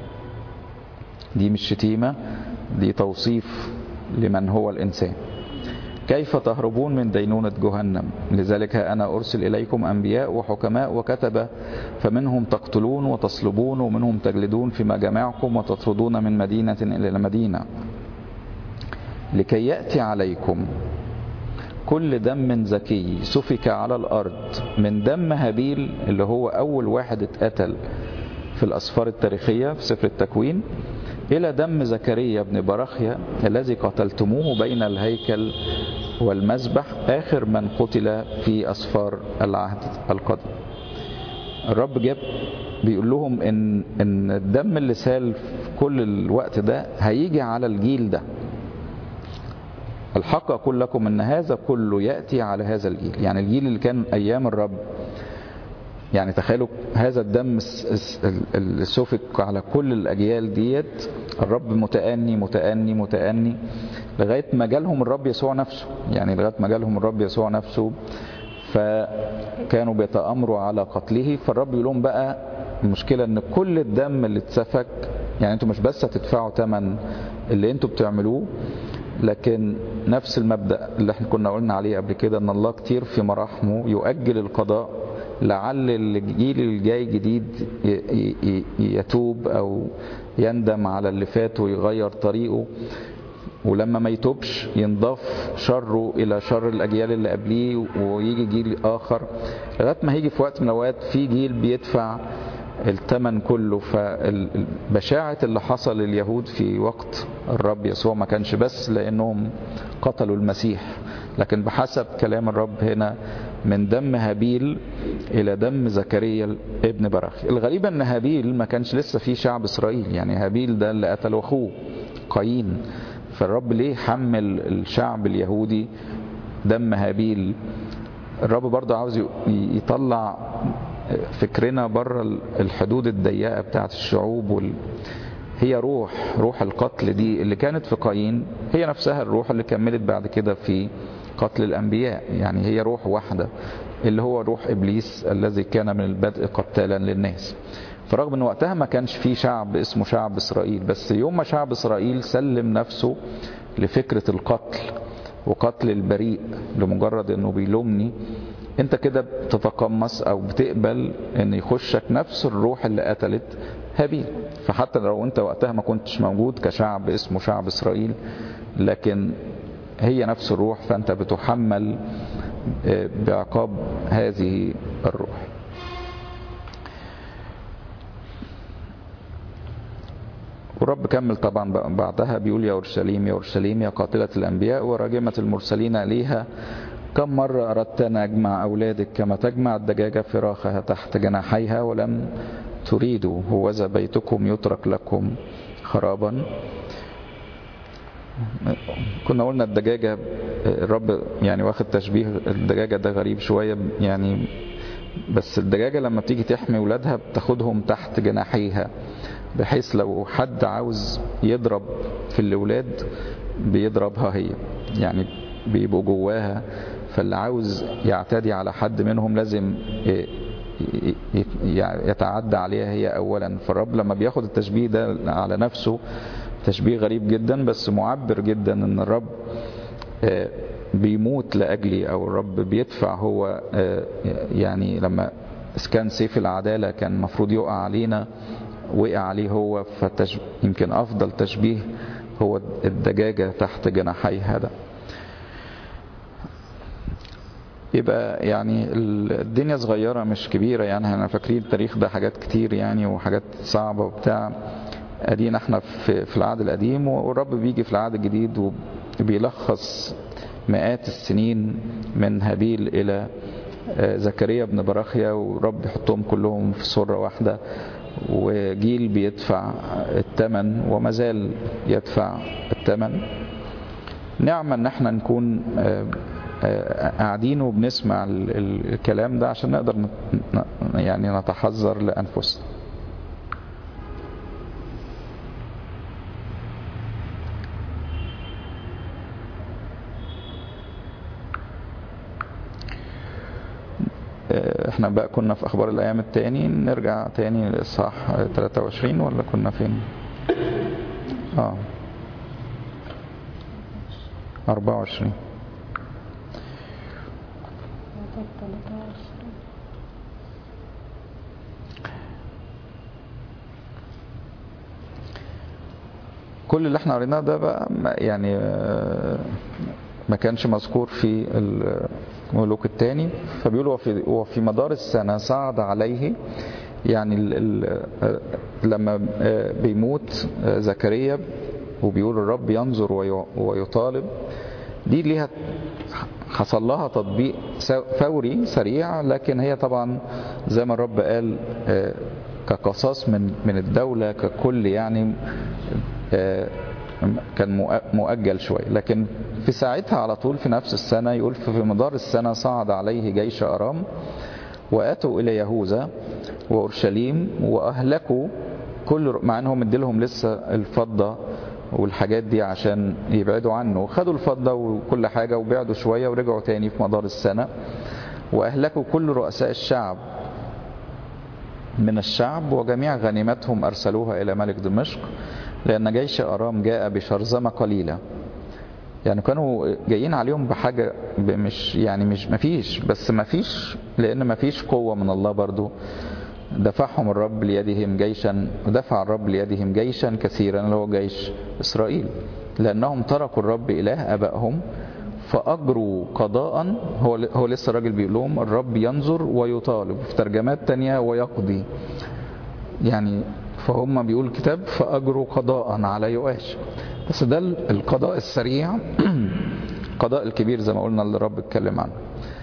دي مش شتيمة دي توصيف لمن هو الإنسان كيف تهربون من دينونة جهنم لذلك أنا أرسل إليكم أنبياء وحكماء وكتبة فمنهم تقتلون وتصلبون ومنهم تجلدون في مجامعكم وتطردون من مدينة إلى مدينة لكي يأتي عليكم كل دم زكي سفك على الأرض من دم هابيل اللي هو أول واحد اتقتل في الأسفار التاريخية في سفر التكوين إلى دم زكريا بن برخيا الذي قتلتموه بين الهيكل والمذبح آخر من قتل في أسفار العهد القديم الرب جاب بيقول لهم إن, إن الدم اللي سال في كل الوقت ده هيجي على الجيل ده الحق أقول لكم أن هذا كله يأتي على هذا الجيل يعني الجيل اللي كان أيام الرب يعني تخيلوا هذا الدم اللي سفك على كل الأجيال ديت الرب متأني متأني متأني لغاية ما جالهم الرب يسوع نفسه يعني لغاية ما جالهم الرب يسوع نفسه فكانوا بيتأمروا على قتله فالرب يقول لهم بقى المشكلة ان كل الدم اللي اتسفك يعني انتوا مش بس هتدفعوا ثمن اللي انتوا بتعملوه لكن نفس المبدأ اللي احنا كنا قلنا عليه قبل كده ان الله كتير في مراحمه يؤجل القضاء لعل الجيل الجاي جديد يتوب او يندم على اللي فات ويغير طريقه ولما ما يتوبش ينضاف شره الى شر الاجيال اللي قبليه ويجي جيل اخر لغايه ما هيجي في وقت من الاوقات في جيل بيدفع الثمن كله فبشاعة اللي حصل لليهود في وقت الرب يسوع ما كانش بس لأنهم قتلوا المسيح لكن بحسب كلام الرب هنا من دم هابيل إلى دم زكريا ابن براخي الغريب أن هابيل ما كانش لسه فيه شعب إسرائيل يعني هابيل ده اللي قتل أخوه قايين فالرب ليه حمل الشعب اليهودي دم هابيل الرب برضه عاوز يطلع فكرنا بره الحدود الضيقه بتاعت الشعوب وال... هي روح روح القتل دي اللي كانت في قايين هي نفسها الروح اللي كملت بعد كده في قتل الانبياء يعني هي روح واحده اللي هو روح ابليس الذي كان من البدء قتالا للناس فرغم ان وقتها ما كانش في شعب اسمه شعب اسرائيل بس يوم ما شعب اسرائيل سلم نفسه لفكره القتل وقتل البريء لمجرد انه بيلومني انت كده بتتقمص او بتقبل ان يخشك نفس الروح اللي قتلت هابيل فحتى لو انت وقتها ما كنتش موجود كشعب اسمه شعب اسرائيل لكن هي نفس الروح فانت بتحمل بعقاب هذه الروح والرب كمل طبعا بعدها بيقول يا اورشليم يا اورشليم يا قاتله الانبياء وراجمه المرسلين اليها كم مرة أردت أن أجمع أولادك كما تجمع الدجاجة فراخها تحت جناحيها ولم تريدوا هوذا بيتكم يترك لكم خرابا كنا قلنا الدجاجة الرب يعني واخد تشبيه الدجاجة ده غريب شوية يعني بس الدجاجة لما بتيجي تحمي ولادها بتاخدهم تحت جناحيها بحيث لو حد عاوز يضرب في الأولاد بيضربها هي يعني بيبقوا جواها فاللي عاوز يعتدي على حد منهم لازم يتعدى عليها هي اولا فالرب لما بياخد التشبيه ده على نفسه تشبيه غريب جدا بس معبر جدا ان الرب بيموت لاجلي او الرب بيدفع هو يعني لما كان سيف العداله كان المفروض يقع علينا وقع عليه هو فيمكن افضل تشبيه هو الدجاجه تحت جناحيها ده يبقى يعني الدنيا صغيرة مش كبيرة يعني احنا فاكرين التاريخ ده حاجات كتير يعني وحاجات صعبة وبتاع ادينا احنا في, في العهد القديم والرب بيجي في العهد الجديد وبيلخص مئات السنين من هابيل الى زكريا بن براخيا والرب يحطهم كلهم في صورة واحدة وجيل بيدفع الثمن وما زال يدفع الثمن نعمة ان احنا نكون قاعدين وبنسمع الكلام ده عشان نقدر يعني نتحذر لأنفسنا احنا بقى كنا في اخبار الايام التاني نرجع تاني للاصحاح 23 ولا كنا فين اه 24 كل اللي احنا قريناه ده بقى يعني ما كانش مذكور في الملوك الثاني فبيقول وفي, وفي مدار السنة صعد عليه يعني ال ال لما بيموت زكريا وبيقول الرب ينظر ويطالب دي ليها حصل لها تطبيق فوري سريع لكن هي طبعا زي ما الرب قال كقصاص من من الدولة ككل يعني كان مؤجل شوية لكن في ساعتها على طول في نفس السنة يقول في مدار السنة صعد عليه جيش أرام وأتوا إلى يهوذا وأورشليم وأهلكوا كل مع أنهم مديلهم لسه الفضة والحاجات دي عشان يبعدوا عنه خدوا الفضة وكل حاجة وبعدوا شوية ورجعوا تاني في مدار السنة وأهلكوا كل رؤساء الشعب من الشعب وجميع غنيمتهم أرسلوها إلى ملك دمشق لأن جيش أرام جاء بشرذمة قليلة يعني كانوا جايين عليهم بحاجة مش يعني مش مفيش بس مفيش لأن مفيش قوة من الله برضو دفعهم الرب ليدهم جيشا ودفع الرب ليدهم جيشا كثيرا اللي هو جيش إسرائيل لأنهم تركوا الرب إله أبائهم فأجروا قضاء هو هو لسه الراجل بيقول لهم الرب ينظر ويطالب في ترجمات تانية ويقضي يعني فهم بيقول الكتاب فأجروا قضاء على يؤاش بس ده القضاء السريع القضاء الكبير زي ما قلنا اللي الرب اتكلم عنه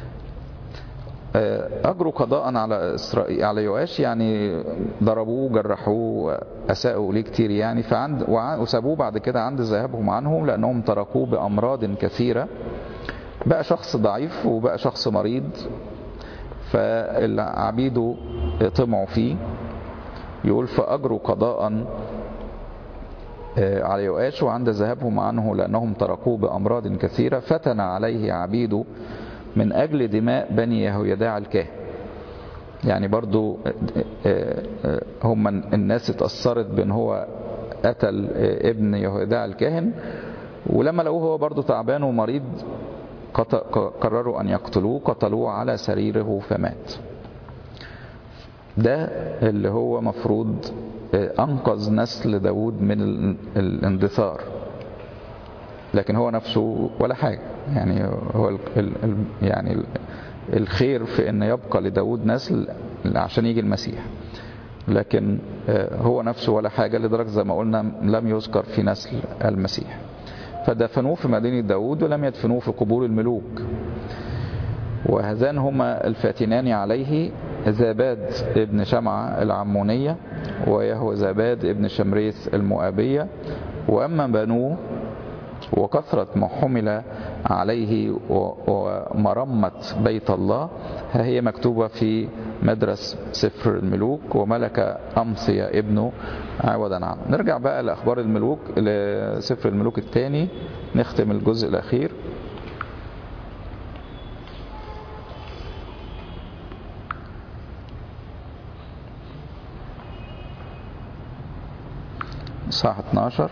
أجروا قضاء على إسرائيل على يؤاش يعني ضربوه جرحوه أساءوا إليه كتير يعني فعند وسابوه بعد كده عند ذهابهم عنه لأنهم تركوه بأمراض كثيرة بقى شخص ضعيف وبقى شخص مريض فعبيده طمعوا فيه يقول فأجروا قضاء على يؤاش وعند ذهابهم عنه لأنهم تركوه بأمراض كثيرة فتن عليه عبيده من أجل دماء بني يهويداع الكاهن يعني برضو هم الناس اتأثرت بأن هو قتل ابن يهويداع الكاهن ولما لقوه هو برضو تعبان ومريض قرروا أن يقتلوه قتلوه على سريره فمات ده اللي هو مفروض أنقذ نسل داود من الاندثار لكن هو نفسه ولا حاجة يعني هو ال ال يعني الخير في ان يبقى لداود نسل عشان يجي المسيح لكن هو نفسه ولا حاجة لدرجة زي ما قلنا لم يذكر في نسل المسيح فدفنوه في مدينة داود ولم يدفنوه في قبور الملوك وهذان هما الفاتنان عليه زاباد ابن شمعة العمونية ويهو زاباد ابن شمريث المؤابية وأما بنوه وكثرة ما حمل عليه ومرمة بيت الله ها هي مكتوبة في مدرس سفر الملوك وملك أمصية ابنه عوضا عنه نرجع بقى لأخبار الملوك لسفر الملوك الثاني نختم الجزء الأخير صح 12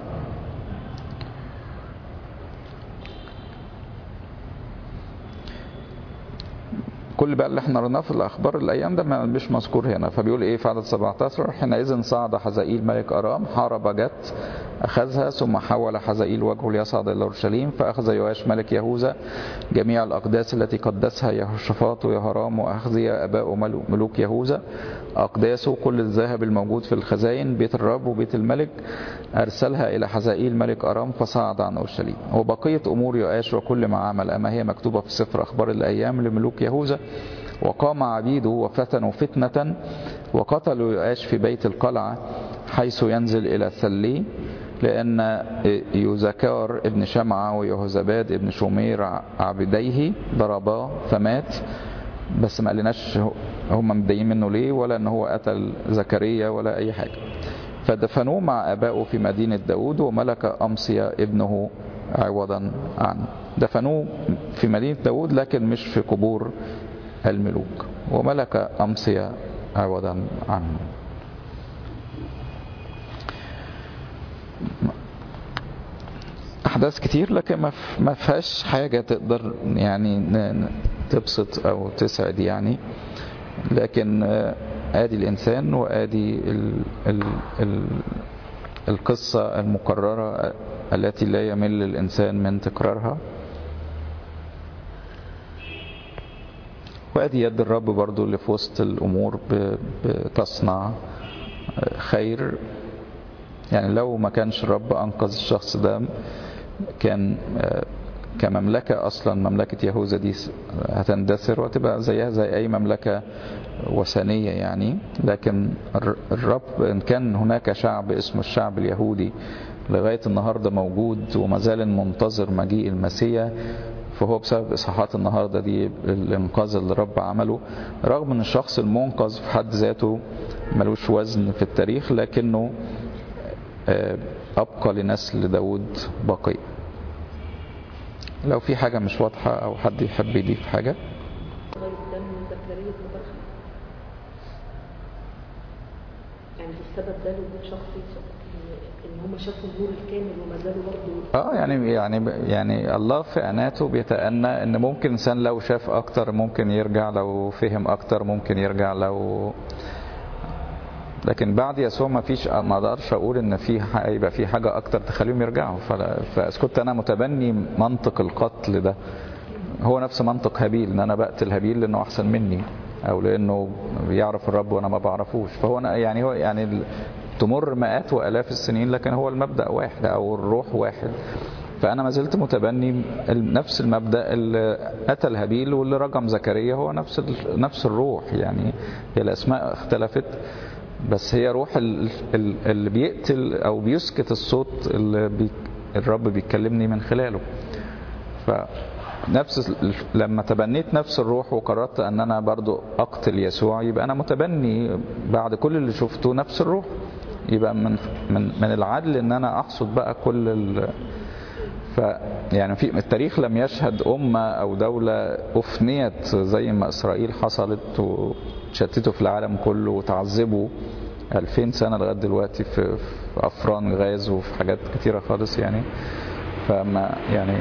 كل بقى اللي احنا قريناه في الاخبار الايام ده مش مذكور هنا فبيقول ايه في عدد 17 حينئذ صعد حزائيل ملك ارام حارب جت اخذها ثم حول حزائيل وجهه ليصعد الى اورشليم فاخذ يواش ملك يهوذا جميع الاقداس التي قدسها يهوشافاط ويهرام واخزيا اباء ملوك يهوذا اقداسه كل الذهب الموجود في الخزائن بيت الرب وبيت الملك ارسلها الى حزائيل ملك ارام فصعد عن اورشليم وبقيه امور يؤاش وكل ما عمل اما هي مكتوبه في سفر اخبار الايام لملوك يهوذا وقام عبيده وفتنوا فتنة وقتلوا يؤاش في بيت القلعة حيث ينزل إلى ثلي لأن يوزكار ابن شمعة ويهوزباد ابن شومير عبديه ضرباه فمات بس ما قالناش هم متضايقين منه ليه ولا ان هو قتل زكريا ولا اي حاجة فدفنوه مع ابائه في مدينة داود وملك امصيا ابنه عوضا عنه دفنوه في مدينة داود لكن مش في قبور الملوك وملك أمصية عوضا عنه أحداث كتير لكن ما ف- ما فيهاش حاجة تقدر يعني ن- ن- تبسط أو تسعد يعني لكن آه، آدي الإنسان وآدي ال ال ال القصة المكررة التي لا يمل الإنسان من تكرارها وادي يد الرب برضو اللي في وسط الامور ب- بتصنع خير يعني لو ما كانش الرب انقذ الشخص ده كان آه، كمملكة أصلا مملكة يهوذا دي هتندثر وتبقى زيها زي أي مملكة وثنية يعني لكن الر- الرب إن كان هناك شعب اسمه الشعب اليهودي لغاية النهاردة موجود وما زال منتظر مجيء المسيح فهو بسبب إصحاحات النهاردة دي الإنقاذ اللي الرب عمله رغم أن الشخص المنقذ في حد ذاته ملوش وزن في التاريخ لكنه آه، أبقى لنسل داود بقي لو في حاجة مش واضحة أو حد يحب يضيف حاجة لغاية دم زكريا مبارك يعني السبب ده لوجود شخصي ان هم شافوا النور الكامل وما زالوا برضه اه يعني يعني يعني الله في عناته بيتأنى ان ممكن انسان لو شاف اكتر ممكن يرجع لو فهم اكتر ممكن يرجع لو لكن بعد يسوع ما فيش ما اقدرش اقول ان في ح- يبقى في حاجه اكتر تخليهم يرجعوا فلا- فاسكت انا متبني منطق القتل ده هو نفس منطق هابيل ان انا بقتل هابيل لانه احسن مني او لانه بيعرف الرب وانا ما بعرفوش فهو أنا يعني هو يعني ال- تمر مئات والاف السنين لكن هو المبدا واحد او الروح واحد فانا ما زلت متبني ال- نفس المبدا اللي قتل هابيل واللي رجم زكريا هو نفس ال- نفس الروح يعني هي الاسماء اختلفت بس هي روح ال- ال- اللي بيقتل او بيسكت الصوت اللي بي الرب بيكلمني من خلاله فنفس ال- لما تبنيت نفس الروح وقررت ان انا برضو اقتل يسوع يبقى انا متبني بعد كل اللي شفته نفس الروح يبقى من من من العدل ان انا احصد بقى كل ال ف يعني في التاريخ لم يشهد أمة أو دولة أفنيت زي ما إسرائيل حصلت وتشتتوا في العالم كله وتعذبوا 2000 سنة لغاية دلوقتي في, في أفران غاز وفي حاجات كتيرة خالص يعني فما يعني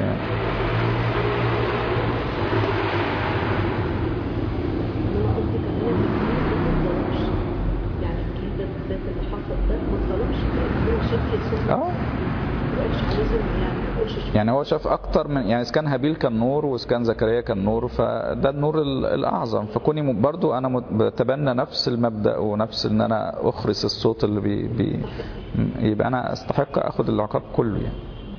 انما قصدي كمان ان الجيل ده ما اتظلمش يعني الجيل ده بالذات اللي حصل ده ما اتظلمش لان هو شاف يسوع اه ما بقاش عايزهم يعني ما يقولش شوف يعني هو شاف اكتر من يعني اذا كان هابيل كان نور واذا كان زكريا كان نور فده النور ال- الاعظم فكوني م- برضو انا مت- بتبنى نفس المبدا ونفس ان انا اخرس الصوت اللي بي, بي يبقى انا استحق اخد العقاب كله يعني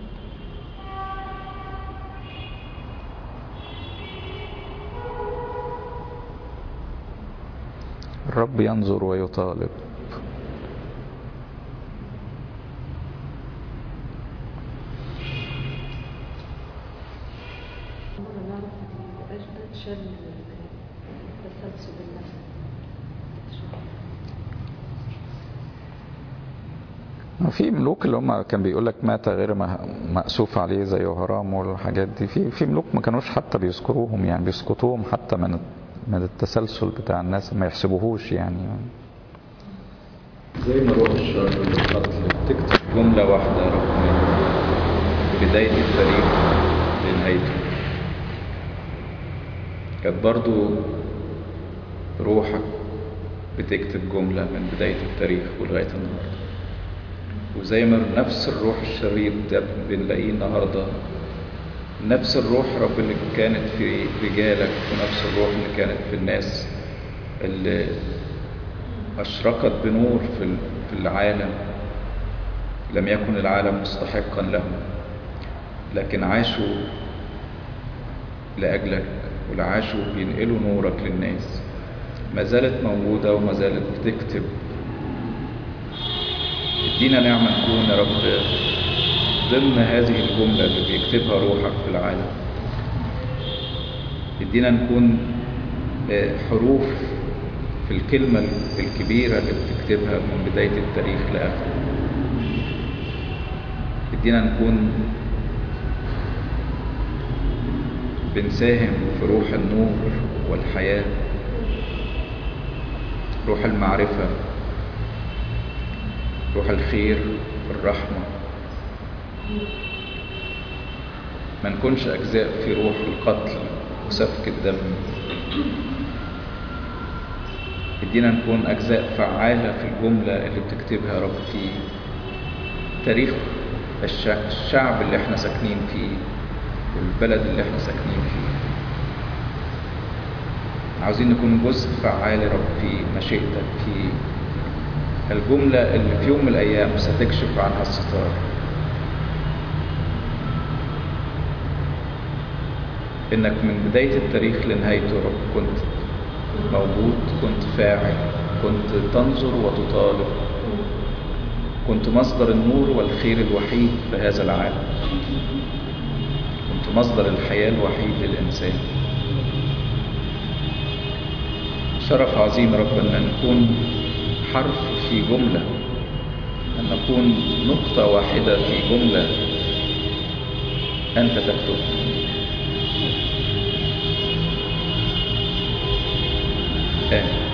الرب ينظر ويطالب مرة نعرف ان ما يبقاش ده شل تسلسل النسل في ملوك اللي هم كان بيقول لك مات غير مه- مأسوف عليه زي هرام والحاجات دي في في ملوك ما كانوش حتى بيذكروهم يعني بيسقطوهم حتى من من التسلسل بتاع الناس ما يحسبوهوش يعني زي ما روح الشر والقتل تكتب جملة واحدة رقم بداية التاريخ لنهايته كانت برضو روحك بتكتب جملة من بداية التاريخ ولغاية النهاردة وزي ما نفس الروح الشرير ده بنلاقيه النهاردة نفس الروح رب اللي كانت في رجالك ونفس الروح اللي كانت في الناس اللي أشرقت بنور في ال- في العالم لم يكن العالم مستحقا لهم لكن عاشوا لأجلك والعاشوا بينقلوا نورك للناس ما زالت موجودة وما زالت بتكتب ادينا نعمة نكون يا رب ضمن هذه الجملة اللي بيكتبها روحك في العالم ادينا نكون آه، حروف في الكلمة الكبيرة اللي بتكتبها من بداية التاريخ لآخره ادينا نكون بنساهم في روح النور والحياة روح المعرفة روح الخير الرحمة ما نكونش أجزاء في روح القتل وسفك الدم ادينا نكون أجزاء فعالة في الجملة اللي بتكتبها يا رب في تاريخ الشع- الشعب اللي احنا ساكنين فيه والبلد اللي احنا ساكنين فيه عاوزين نكون جزء فعال يا رب في مشيئتك في الجملة اللي في يوم من الأيام ستكشف عنها الستار إنك من بداية التاريخ لنهايته يا رب كنت موجود كنت فاعل كنت تنظر وتطالب كنت مصدر النور والخير الوحيد في هذا العالم كنت مصدر الحياة الوحيد للإنسان شرف عظيم يا رب أن نكون حرف في جملة أن نكون نقطة واحدة في جملة أنت تكتبها آمين